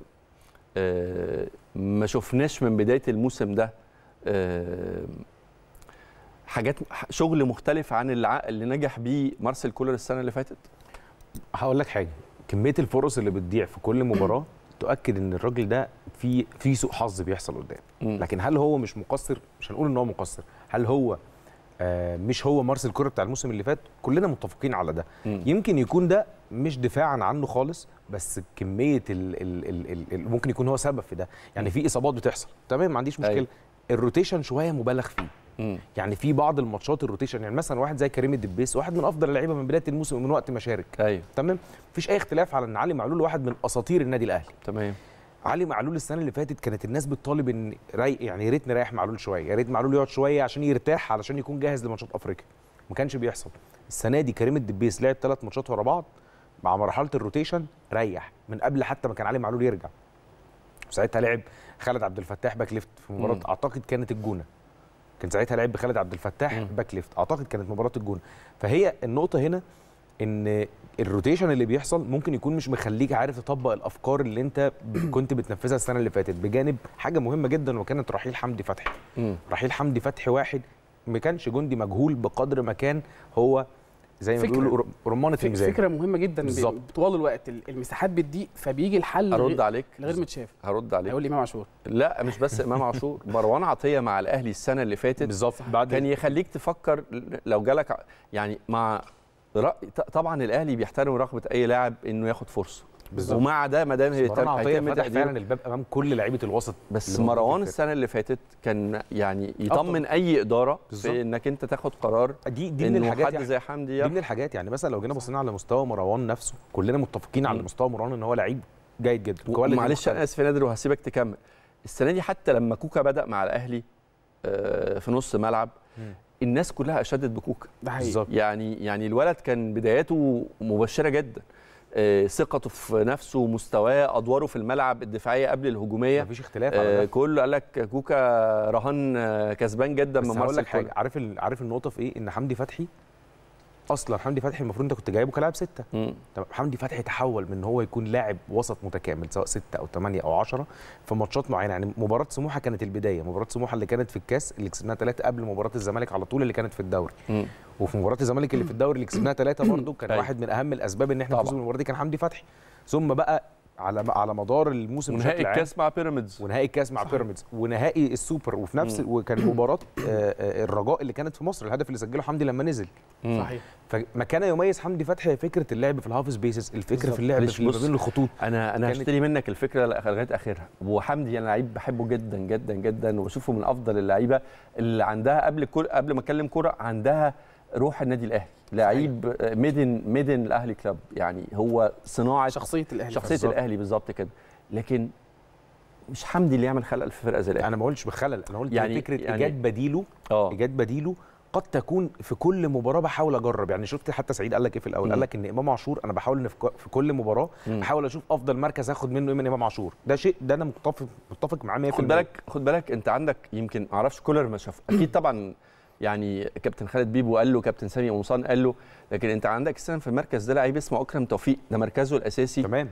آه ما شفناش من بدايه الموسم ده آه حاجات شغل مختلف عن اللي, اللي نجح بيه مارسيل كولر السنه اللي فاتت هقول لك حاجه كميه الفرص اللي بتضيع في كل مباراه تؤكد ان الراجل ده في في سوء حظ بيحصل قدام مم. لكن هل هو مش مقصر مش هنقول ان هو مقصر هل هو آه مش هو مارسيل كولر بتاع الموسم اللي فات كلنا متفقين على ده مم. يمكن يكون ده مش دفاعا عنه خالص بس كميه ال ال ال ال ال ممكن يكون هو سبب في ده يعني في اصابات بتحصل تمام ما عنديش مشكله أيوة. الروتيشن شويه مبالغ فيه مم. يعني في بعض الماتشات الروتيشن يعني مثلا واحد زي كريم الدبيس واحد من افضل اللعيبه من بدايه الموسم ومن وقت ما شارك ايوه تمام مفيش اي اختلاف على ان علي معلول واحد من اساطير النادي الاهلي تمام علي معلول السنه اللي فاتت كانت الناس بتطالب ان راي يعني يا ريت نريح معلول شويه يا ريت معلول يقعد شويه عشان يرتاح علشان يكون جاهز لماتشات افريقيا ما كانش بيحصل السنه دي كريم الدبيس لعب ثلاث ماتشات ورا بعض مع مرحله الروتيشن ريح من قبل حتى ما كان علي معلول يرجع وساعتها لعب خالد عبد الفتاح باك ليفت في مباراه مم. اعتقد كانت الجونه كان ساعتها لعب بخالد عبد الفتاح مم. باك ليفت اعتقد كانت مباراه الجونه فهي النقطه هنا ان الروتيشن اللي بيحصل ممكن يكون مش مخليك عارف تطبق الافكار اللي انت ب- كنت بتنفذها السنه اللي فاتت بجانب حاجه مهمه جدا وكانت رحيل حمدي فتحي مم. رحيل حمدي فتحي واحد ما كانش جندي مجهول بقدر ما كان هو زي ما فكرة. بيقولوا ر- رمانه ف- الميزان فكره مهمه جدا ب- بالظبط. طوال الوقت ال- المساحات بتضيق فبيجي الحل هرد غير- عليك غير متشاف هرد عليك هيقول لي امام عاشور لا مش بس امام عاشور مروان عطيه مع الاهلي السنه اللي فاتت بالظبط بعد كان يخليك تفكر لو جالك ع- يعني مع رأي ط- طبعا الاهلي بيحترم رغبه اي لاعب انه ياخد فرصه بالظبط. ومع ده ما دام مروان عطيه هيتم فتح تقديره فعلا الباب امام كل لعيبه الوسط بس اللي موجودين مروان في السنه اللي فاتت كان يعني يطمن أفضل. اي اداره بالظبط. في انك انت تاخد قرار دي دي من انه الحاجات حد يعني زي حمدي دي من ياخد. الحاجات يعني مثلا لو جينا بصينا على مستوى مروان نفسه كلنا متفقين على مم. مستوى مروان ان هو لعيب جيد جدا كواليتي معلش مختلف. انا اسف يا نادر وهسيبك تكمل السنه دي حتى لما كوكا بدا مع الاهلي آه، في نص ملعب مم. الناس كلها اشادت بكوكا ده حقيقي بالظبط يعني يعني الولد كان بداياته مبشره جدا آه، ثقته في نفسه مستواه ادواره في الملعب الدفاعيه قبل الهجوميه مفيش اختلاف على آه، ده كله قال لك كوكا رهان آه، كسبان جدا بس من هقول مارسيل لك حاجه كولر. عارف ال... عارف النقطه في ايه ان حمدي فتحي اصلا حمدي فتحي المفروض انت كنت جايبه كلاعب سته مم. تمام حمدي فتحي تحول من ان هو يكون لاعب وسط متكامل سواء ستة او ثمانية او 10 في ماتشات معينه يعني مباراه سموحه كانت البدايه مباراه سموحه اللي كانت في الكاس اللي كسبناها ثلاثه قبل مباراه الزمالك على طول اللي كانت في الدوري مم. وفي مباراه الزمالك اللي في الدوري اللي كسبناها ثلاثه برضه كان أيوة. واحد من اهم الاسباب ان احنا طبعا. نفوز بالمباراه دي كان حمدي فتحي ثم بقى على على مدار الموسم ونهائي بشكل عام الكاس مع بيراميدز ونهائي الكاس مع بيراميدز ونهائي السوبر وفي نفس وكان مباراه آه، آه، الرجاء اللي كانت في مصر الهدف اللي سجله حمدي لما نزل مم. صحيح فما كان يميز حمدي فتحي هي فكره اللعب في الهاف سبيسز الفكره بالظبط. في اللعب معلش في ما بص، بين الخطوط انا انا كانت- هشتري منك الفكره لغايه اخرها وحمدي انا لعيب بحبه جدا جدا جدا وبشوفه من افضل اللعيبه اللي عندها قبل كل قبل ما اتكلم كوره عندها روح النادي الاهلي لعيب ميدن ميدن الاهلي كلاب يعني هو صناعه شخصيه الاهلي شخصيه بالظبط. الاهلي بالظبط كده لكن مش حمدي اللي يعمل خلل في فرقه زي الاهلي انا ما قلتش بخلل انا قلت يعني- يعني فكره يعني- يعني ايجاد بديله اه ايجاد بديله قد تكون في كل مباراه بحاول اجرب يعني شفت حتى سعيد قال لك ايه في الاول مم. قال لك ان امام عاشور انا بحاول ان في ك- في كل مباراه مم. بحاول اشوف افضل مركز اخد منه ايه من امام عاشور ده شيء ده انا متفق متفق معاه 100% خد بالك خد بالك انت عندك يمكن ما اعرفش كولر ما شاف اكيد طبعا يعني كابتن خالد بيبو قال له كابتن سامي قمصان قال له لكن انت عندك السنه في المركز ده لعيب اسمه اكرم توفيق ده مركزه الاساسي تمام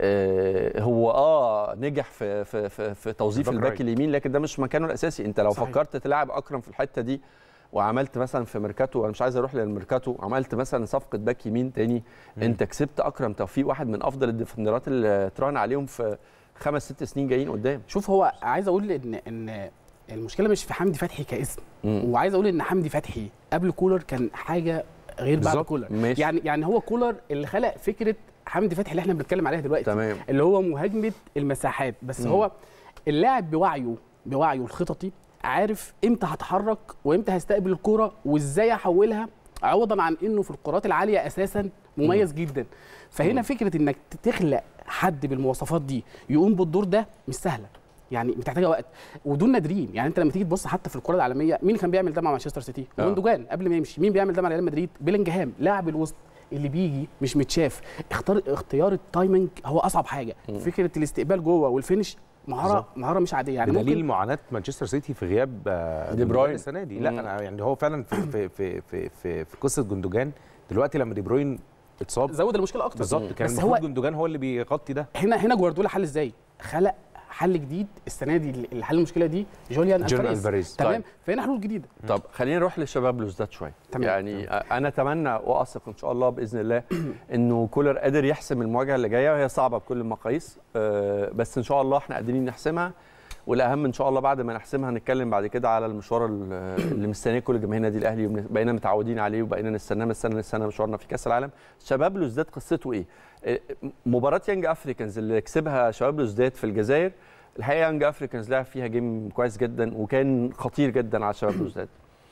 آه، هو اه نجح في في في, في توظيف الباك الباك رايت. اليمين لكن ده مش مكانه الاساسي انت لو صحيح. فكرت تلعب اكرم في الحته دي وعملت مثلا في ميركاتو انا مش عايز اروح للميركاتو عملت مثلا صفقه باك يمين تاني مم. انت كسبت اكرم توفيق واحد من افضل الديفندرات اللي تراهن عليهم في خمس ست سنين جايين قدام شوف هو عايز اقول ان ان المشكله مش في حمدي فتحي كاسم مم. وعايز اقول ان حمدي فتحي قبل كولر كان حاجه غير بعد بالظبط. كولر ماشي يعني يعني هو كولر اللي خلق فكره حمدي فتحي اللي احنا بنتكلم عليها دلوقتي تمام اللي هو مهاجمه المساحات بس مم. هو اللاعب بوعيه بوعيه الخططي عارف امتى هتحرك وامتى هستقبل الكوره وازاي احولها عوضا عن انه في الكرات العاليه اساسا مميز جدا فهنا مم. فكره انك تخلق حد بالمواصفات دي يقوم بالدور ده مش سهله يعني محتاجه وقت ودول نادرين يعني انت لما تيجي تبص حتى في الكره العالميه مين كان بيعمل ده مع مانشستر سيتي آه. جوندوجان قبل ما يمشي مين بيعمل ده مع ريال مدريد بيلينجهام لاعب الوسط اللي بيجي مش متشاف اختار اختيار التايمنج هو اصعب حاجه مم. فكره الاستقبال جوه والفينش مهاره بالظبط. مهاره مش عاديه يعني بدليل ممكن معاناه مانشستر سيتي في غياب آه، دي بروين. السنه دي لا مم. انا يعني هو فعلا في في في في, في, في قصه جندوجان دلوقتي لما دي بروين اتصاب زود المشكله اكتر بالظبط كان بس المفروض هو جندوجان هو اللي بيغطي ده هنا هنا جوارديولا حل ازاي خلق حل جديد السنه دي اللي حل المشكله دي جوليان جون الفاريز الفاريز تمام طيب. فهنا حلول جديده طب خلينا نروح للشباب لوزداد شويه تمام. يعني انا اتمنى واثق ان شاء الله باذن الله انه كولر قادر يحسم المواجهه اللي جايه وهي صعبه بكل المقاييس آه، بس ان شاء الله احنا قادرين نحسمها والاهم ان شاء الله بعد ما نحسمها نتكلم بعد كده على المشوار ال- اللي مستنيه كل جماهير النادي الاهلي وبقينا متعودين عليه وبقينا نستناه من سنه لسنه مشوارنا في كاس العالم شباب لوزداد قصته ايه آه، مباراه يانج افريكانز اللي كسبها شباب لوزداد في الجزائر الحقيقه يانج افريكانز لعب فيها جيم كويس جدا وكان خطير جدا على شباب لوزداد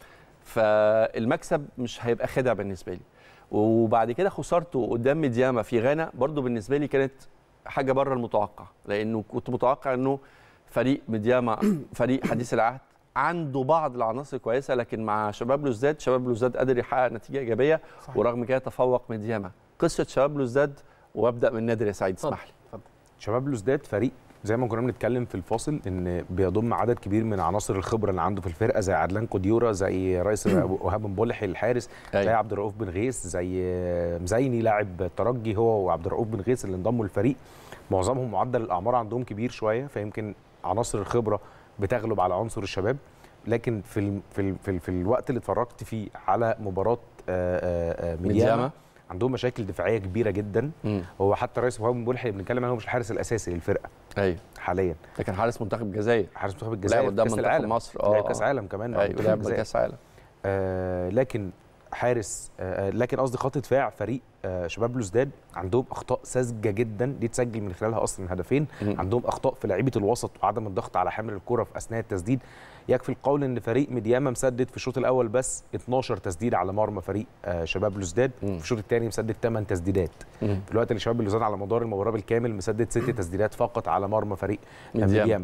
فالمكسب مش هيبقى خدع بالنسبه لي وبعد كده خسارته قدام ميدياما في غانا برضو بالنسبه لي كانت حاجه بره المتوقع لانه كنت متوقع انه فريق ميدياما فريق حديث العهد عنده بعض العناصر كويسه لكن مع شباب لوزداد شباب لوزداد قدر يحقق نتيجه ايجابيه صحيح. ورغم كده تفوق ميدياما قصه شباب لوزداد وابدا من نادر يا سعيد اتفضل. اسمح لي شباب لوزداد فريق زي ما كنا بنتكلم في الفاصل ان بيضم عدد كبير من عناصر الخبره اللي عنده في الفرقه زي عدلان قديوره زي رئيس وهاب مبولح الحارس زي أيوة. عبد الرؤوف بن غيث زي مزيني لاعب الترجي هو وعبد الرؤوف بن غيث اللي انضموا للفريق معظمهم معدل الاعمار عندهم كبير شويه فيمكن عناصر الخبره بتغلب على عنصر الشباب لكن في ال في ال في, ال في الوقت اللي اتفرجت فيه على مباراه آه، آه، آه، ميدياما ميدياما. عندهم مشاكل دفاعيه كبيره جدا مم. هو حتى رئيس وهاب مبولح اللي بنتكلم عنه مش الحارس الاساسي للفرقه ايوه حاليا ده كان حارس منتخب الجزائر حارس منتخب لعب الجزائر قدام كاس منتخب العالم مصر لعب اه كاس عالم كمان مع ايوه منتخب لعب الجزائر. كاس عالم آه لكن حارس آه، آه، لكن قصدي خط دفاع فريق آه، شباب بلوزداد عندهم اخطاء ساذجه جدا دي تسجل من خلالها اصلا هدفين مم. عندهم اخطاء في لعيبه الوسط وعدم الضغط على حامل الكره في اثناء التسديد يكفي القول ان فريق مدياما مسدد في الشوط الاول بس 12 تسديد على مرمى فريق آه، شباب بلوزداد مم. في الشوط الثاني مسدد 8 تسديدات مم. في الوقت اللي شباب بلوزداد على مدار المباراه بالكامل مسدد 6 تسديدات فقط على مرمى فريق مدياما. مدياما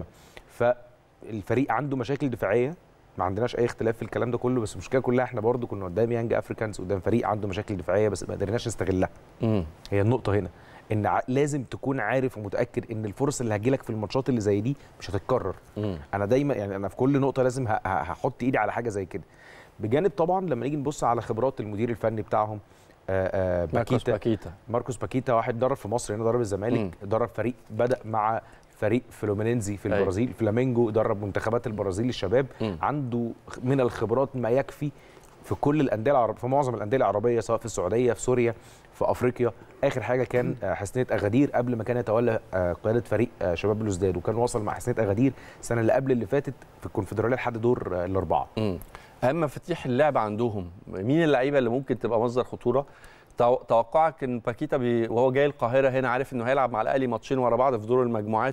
فالفريق عنده مشاكل دفاعيه ما عندناش اي اختلاف في الكلام ده كله بس المشكله كلها احنا برضو كنا قدام يانج افريكانز قدام فريق عنده مشاكل دفاعيه بس ما قدرناش نستغلها مم. هي النقطه هنا ان ع- لازم تكون عارف ومتاكد ان الفرص اللي هتجيلك في الماتشات اللي زي دي مش هتتكرر مم. انا دايما يعني انا في كل نقطه لازم ه- ه- هحط ايدي على حاجه زي كده بجانب طبعا لما نيجي نبص على خبرات المدير الفني بتاعهم آه، آه، ماركوس باكيتا باكيتا ماركوس باكيتا واحد درب في مصر هنا درب الزمالك درب فريق بدا مع فريق فلومينينزي في أيوة. البرازيل فلامينجو درب منتخبات البرازيل الشباب مم. عنده من الخبرات ما يكفي في كل الانديه العرب في معظم الانديه العربيه سواء في السعوديه في سوريا في افريقيا اخر حاجه كان آه، حسنيه اغادير قبل ما كان يتولى آه، قياده فريق آه، شباب بلوزداد وكان وصل مع حسنيه اغادير السنه اللي قبل اللي فاتت في الكونفدراليه لحد دور آه، الاربعه مم. اهم مفاتيح اللعب عندهم مين اللعيبه اللي ممكن تبقى مصدر خطوره تو- توقعك ان باكيتا بي وهو جاي القاهره هنا عارف انه هيلعب مع الاهلي ماتشين ورا بعض في دور المجموعات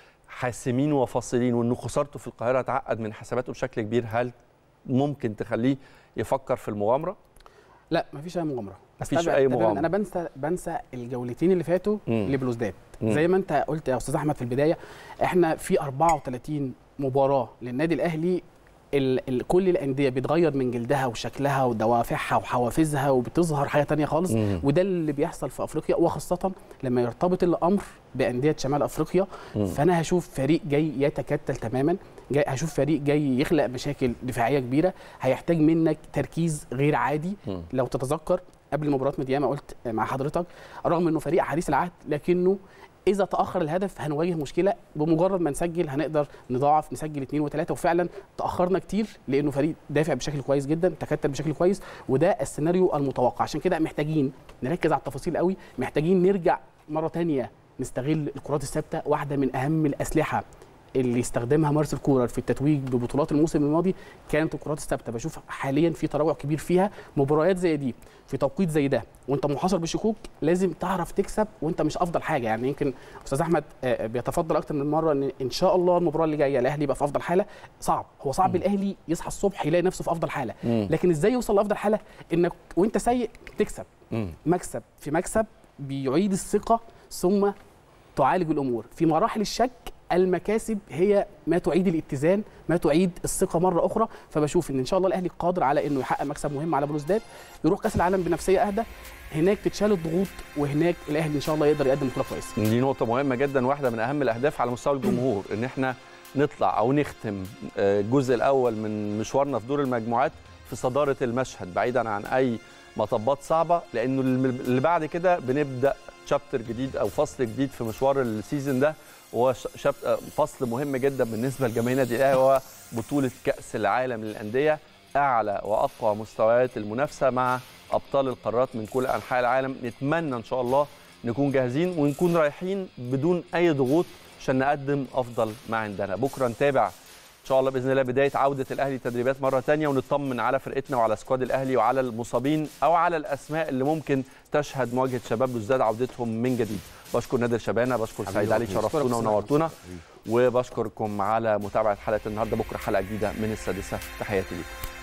حاسمين وفاصلين وانه خسارته في القاهره تعقد من حساباته بشكل كبير هل ممكن تخليه يفكر في المغامره لا مفيش اي مغامره مفيش أستبعد أي تماماً. مغامرة. انا بنسى بنسى الجولتين اللي فاتوا مم. لبلوزداد مم. زي ما انت قلت يا استاذ احمد في البدايه احنا في 34 مباراه للنادي الاهلي ال ال كل الانديه بيتغير من جلدها وشكلها ودوافعها وحوافزها وبتظهر حاجه تانية خالص مم. وده اللي بيحصل في افريقيا وخاصه لما يرتبط الامر بانديه شمال افريقيا مم. فانا هشوف فريق جاي يتكتل تماما جاي هشوف فريق جاي يخلق مشاكل دفاعيه كبيره هيحتاج منك تركيز غير عادي مم. لو تتذكر قبل مباراه مدياما قلت مع حضرتك رغم انه فريق حديث العهد لكنه اذا تاخر الهدف هنواجه مشكله بمجرد ما نسجل هنقدر نضاعف نسجل اثنين وثلاثه وفعلا تاخرنا كتير لانه فريق دافع بشكل كويس جدا تكتل بشكل كويس وده السيناريو المتوقع عشان كده محتاجين نركز على التفاصيل قوي محتاجين نرجع مره تانية نستغل الكرات الثابته واحده من اهم الاسلحه اللي استخدمها مارسيل كولر في التتويج ببطولات الموسم الماضي كانت الكرات الثابته بشوف حاليا في تراجع كبير فيها مباريات زي دي في توقيت زي ده وانت محاصر بشكوك لازم تعرف تكسب وانت مش افضل حاجه يعني يمكن استاذ احمد آه، بيتفضل اكتر من مره ان ان شاء الله المباراه اللي جايه الاهلي يبقى في افضل حاله صعب هو صعب الاهلي يصحى الصبح يلاقي نفسه في افضل حاله مم. لكن ازاي يوصل لافضل حاله انك وانت سيء تكسب مم. مكسب في مكسب بيعيد الثقه ثم تعالج الامور في مراحل الشك المكاسب هي ما تعيد الاتزان ما تعيد الثقه مره اخرى فبشوف ان ان شاء الله الاهلي قادر على انه يحقق مكسب مهم على بلوزداد يروح كاس العالم بنفسيه اهدى هناك تتشال الضغوط وهناك الاهلي ان شاء الله يقدر يقدم بطوله كويسه دي نقطة مهمة جدا واحدة من أهم الأهداف على مستوى الجمهور إن إحنا نطلع أو نختم آه، الجزء الأول من مشوارنا في دور المجموعات في صدارة المشهد بعيدا عن أي مطبات صعبة لأنه الم- اللي بعد كده بنبدأ شابتر جديد أو فصل جديد في مشوار السيزون ده وهو ش- شاب آه، فصل مهم جدا بالنسبة لجماهير النادي الأهلي هو بطولة كأس العالم للأندية أعلى وأقوى مستويات المنافسة مع أبطال القارات من كل أنحاء العالم نتمنى إن شاء الله نكون جاهزين ونكون رايحين بدون اي ضغوط عشان نقدم افضل ما عندنا بكره نتابع ان شاء الله باذن الله بدايه عوده الاهلي تدريبات مره تانية ونطمن على فرقتنا وعلى سكواد الاهلي وعلى المصابين او على الاسماء اللي ممكن تشهد مواجهه شباب بلوزداد عودتهم من جديد بشكر نادر شبانه بشكر سعيد علي شرفتونا ونورتونا وبشكركم على متابعه حلقه النهارده بكره حلقه جديده من السادسه تحياتي ليكم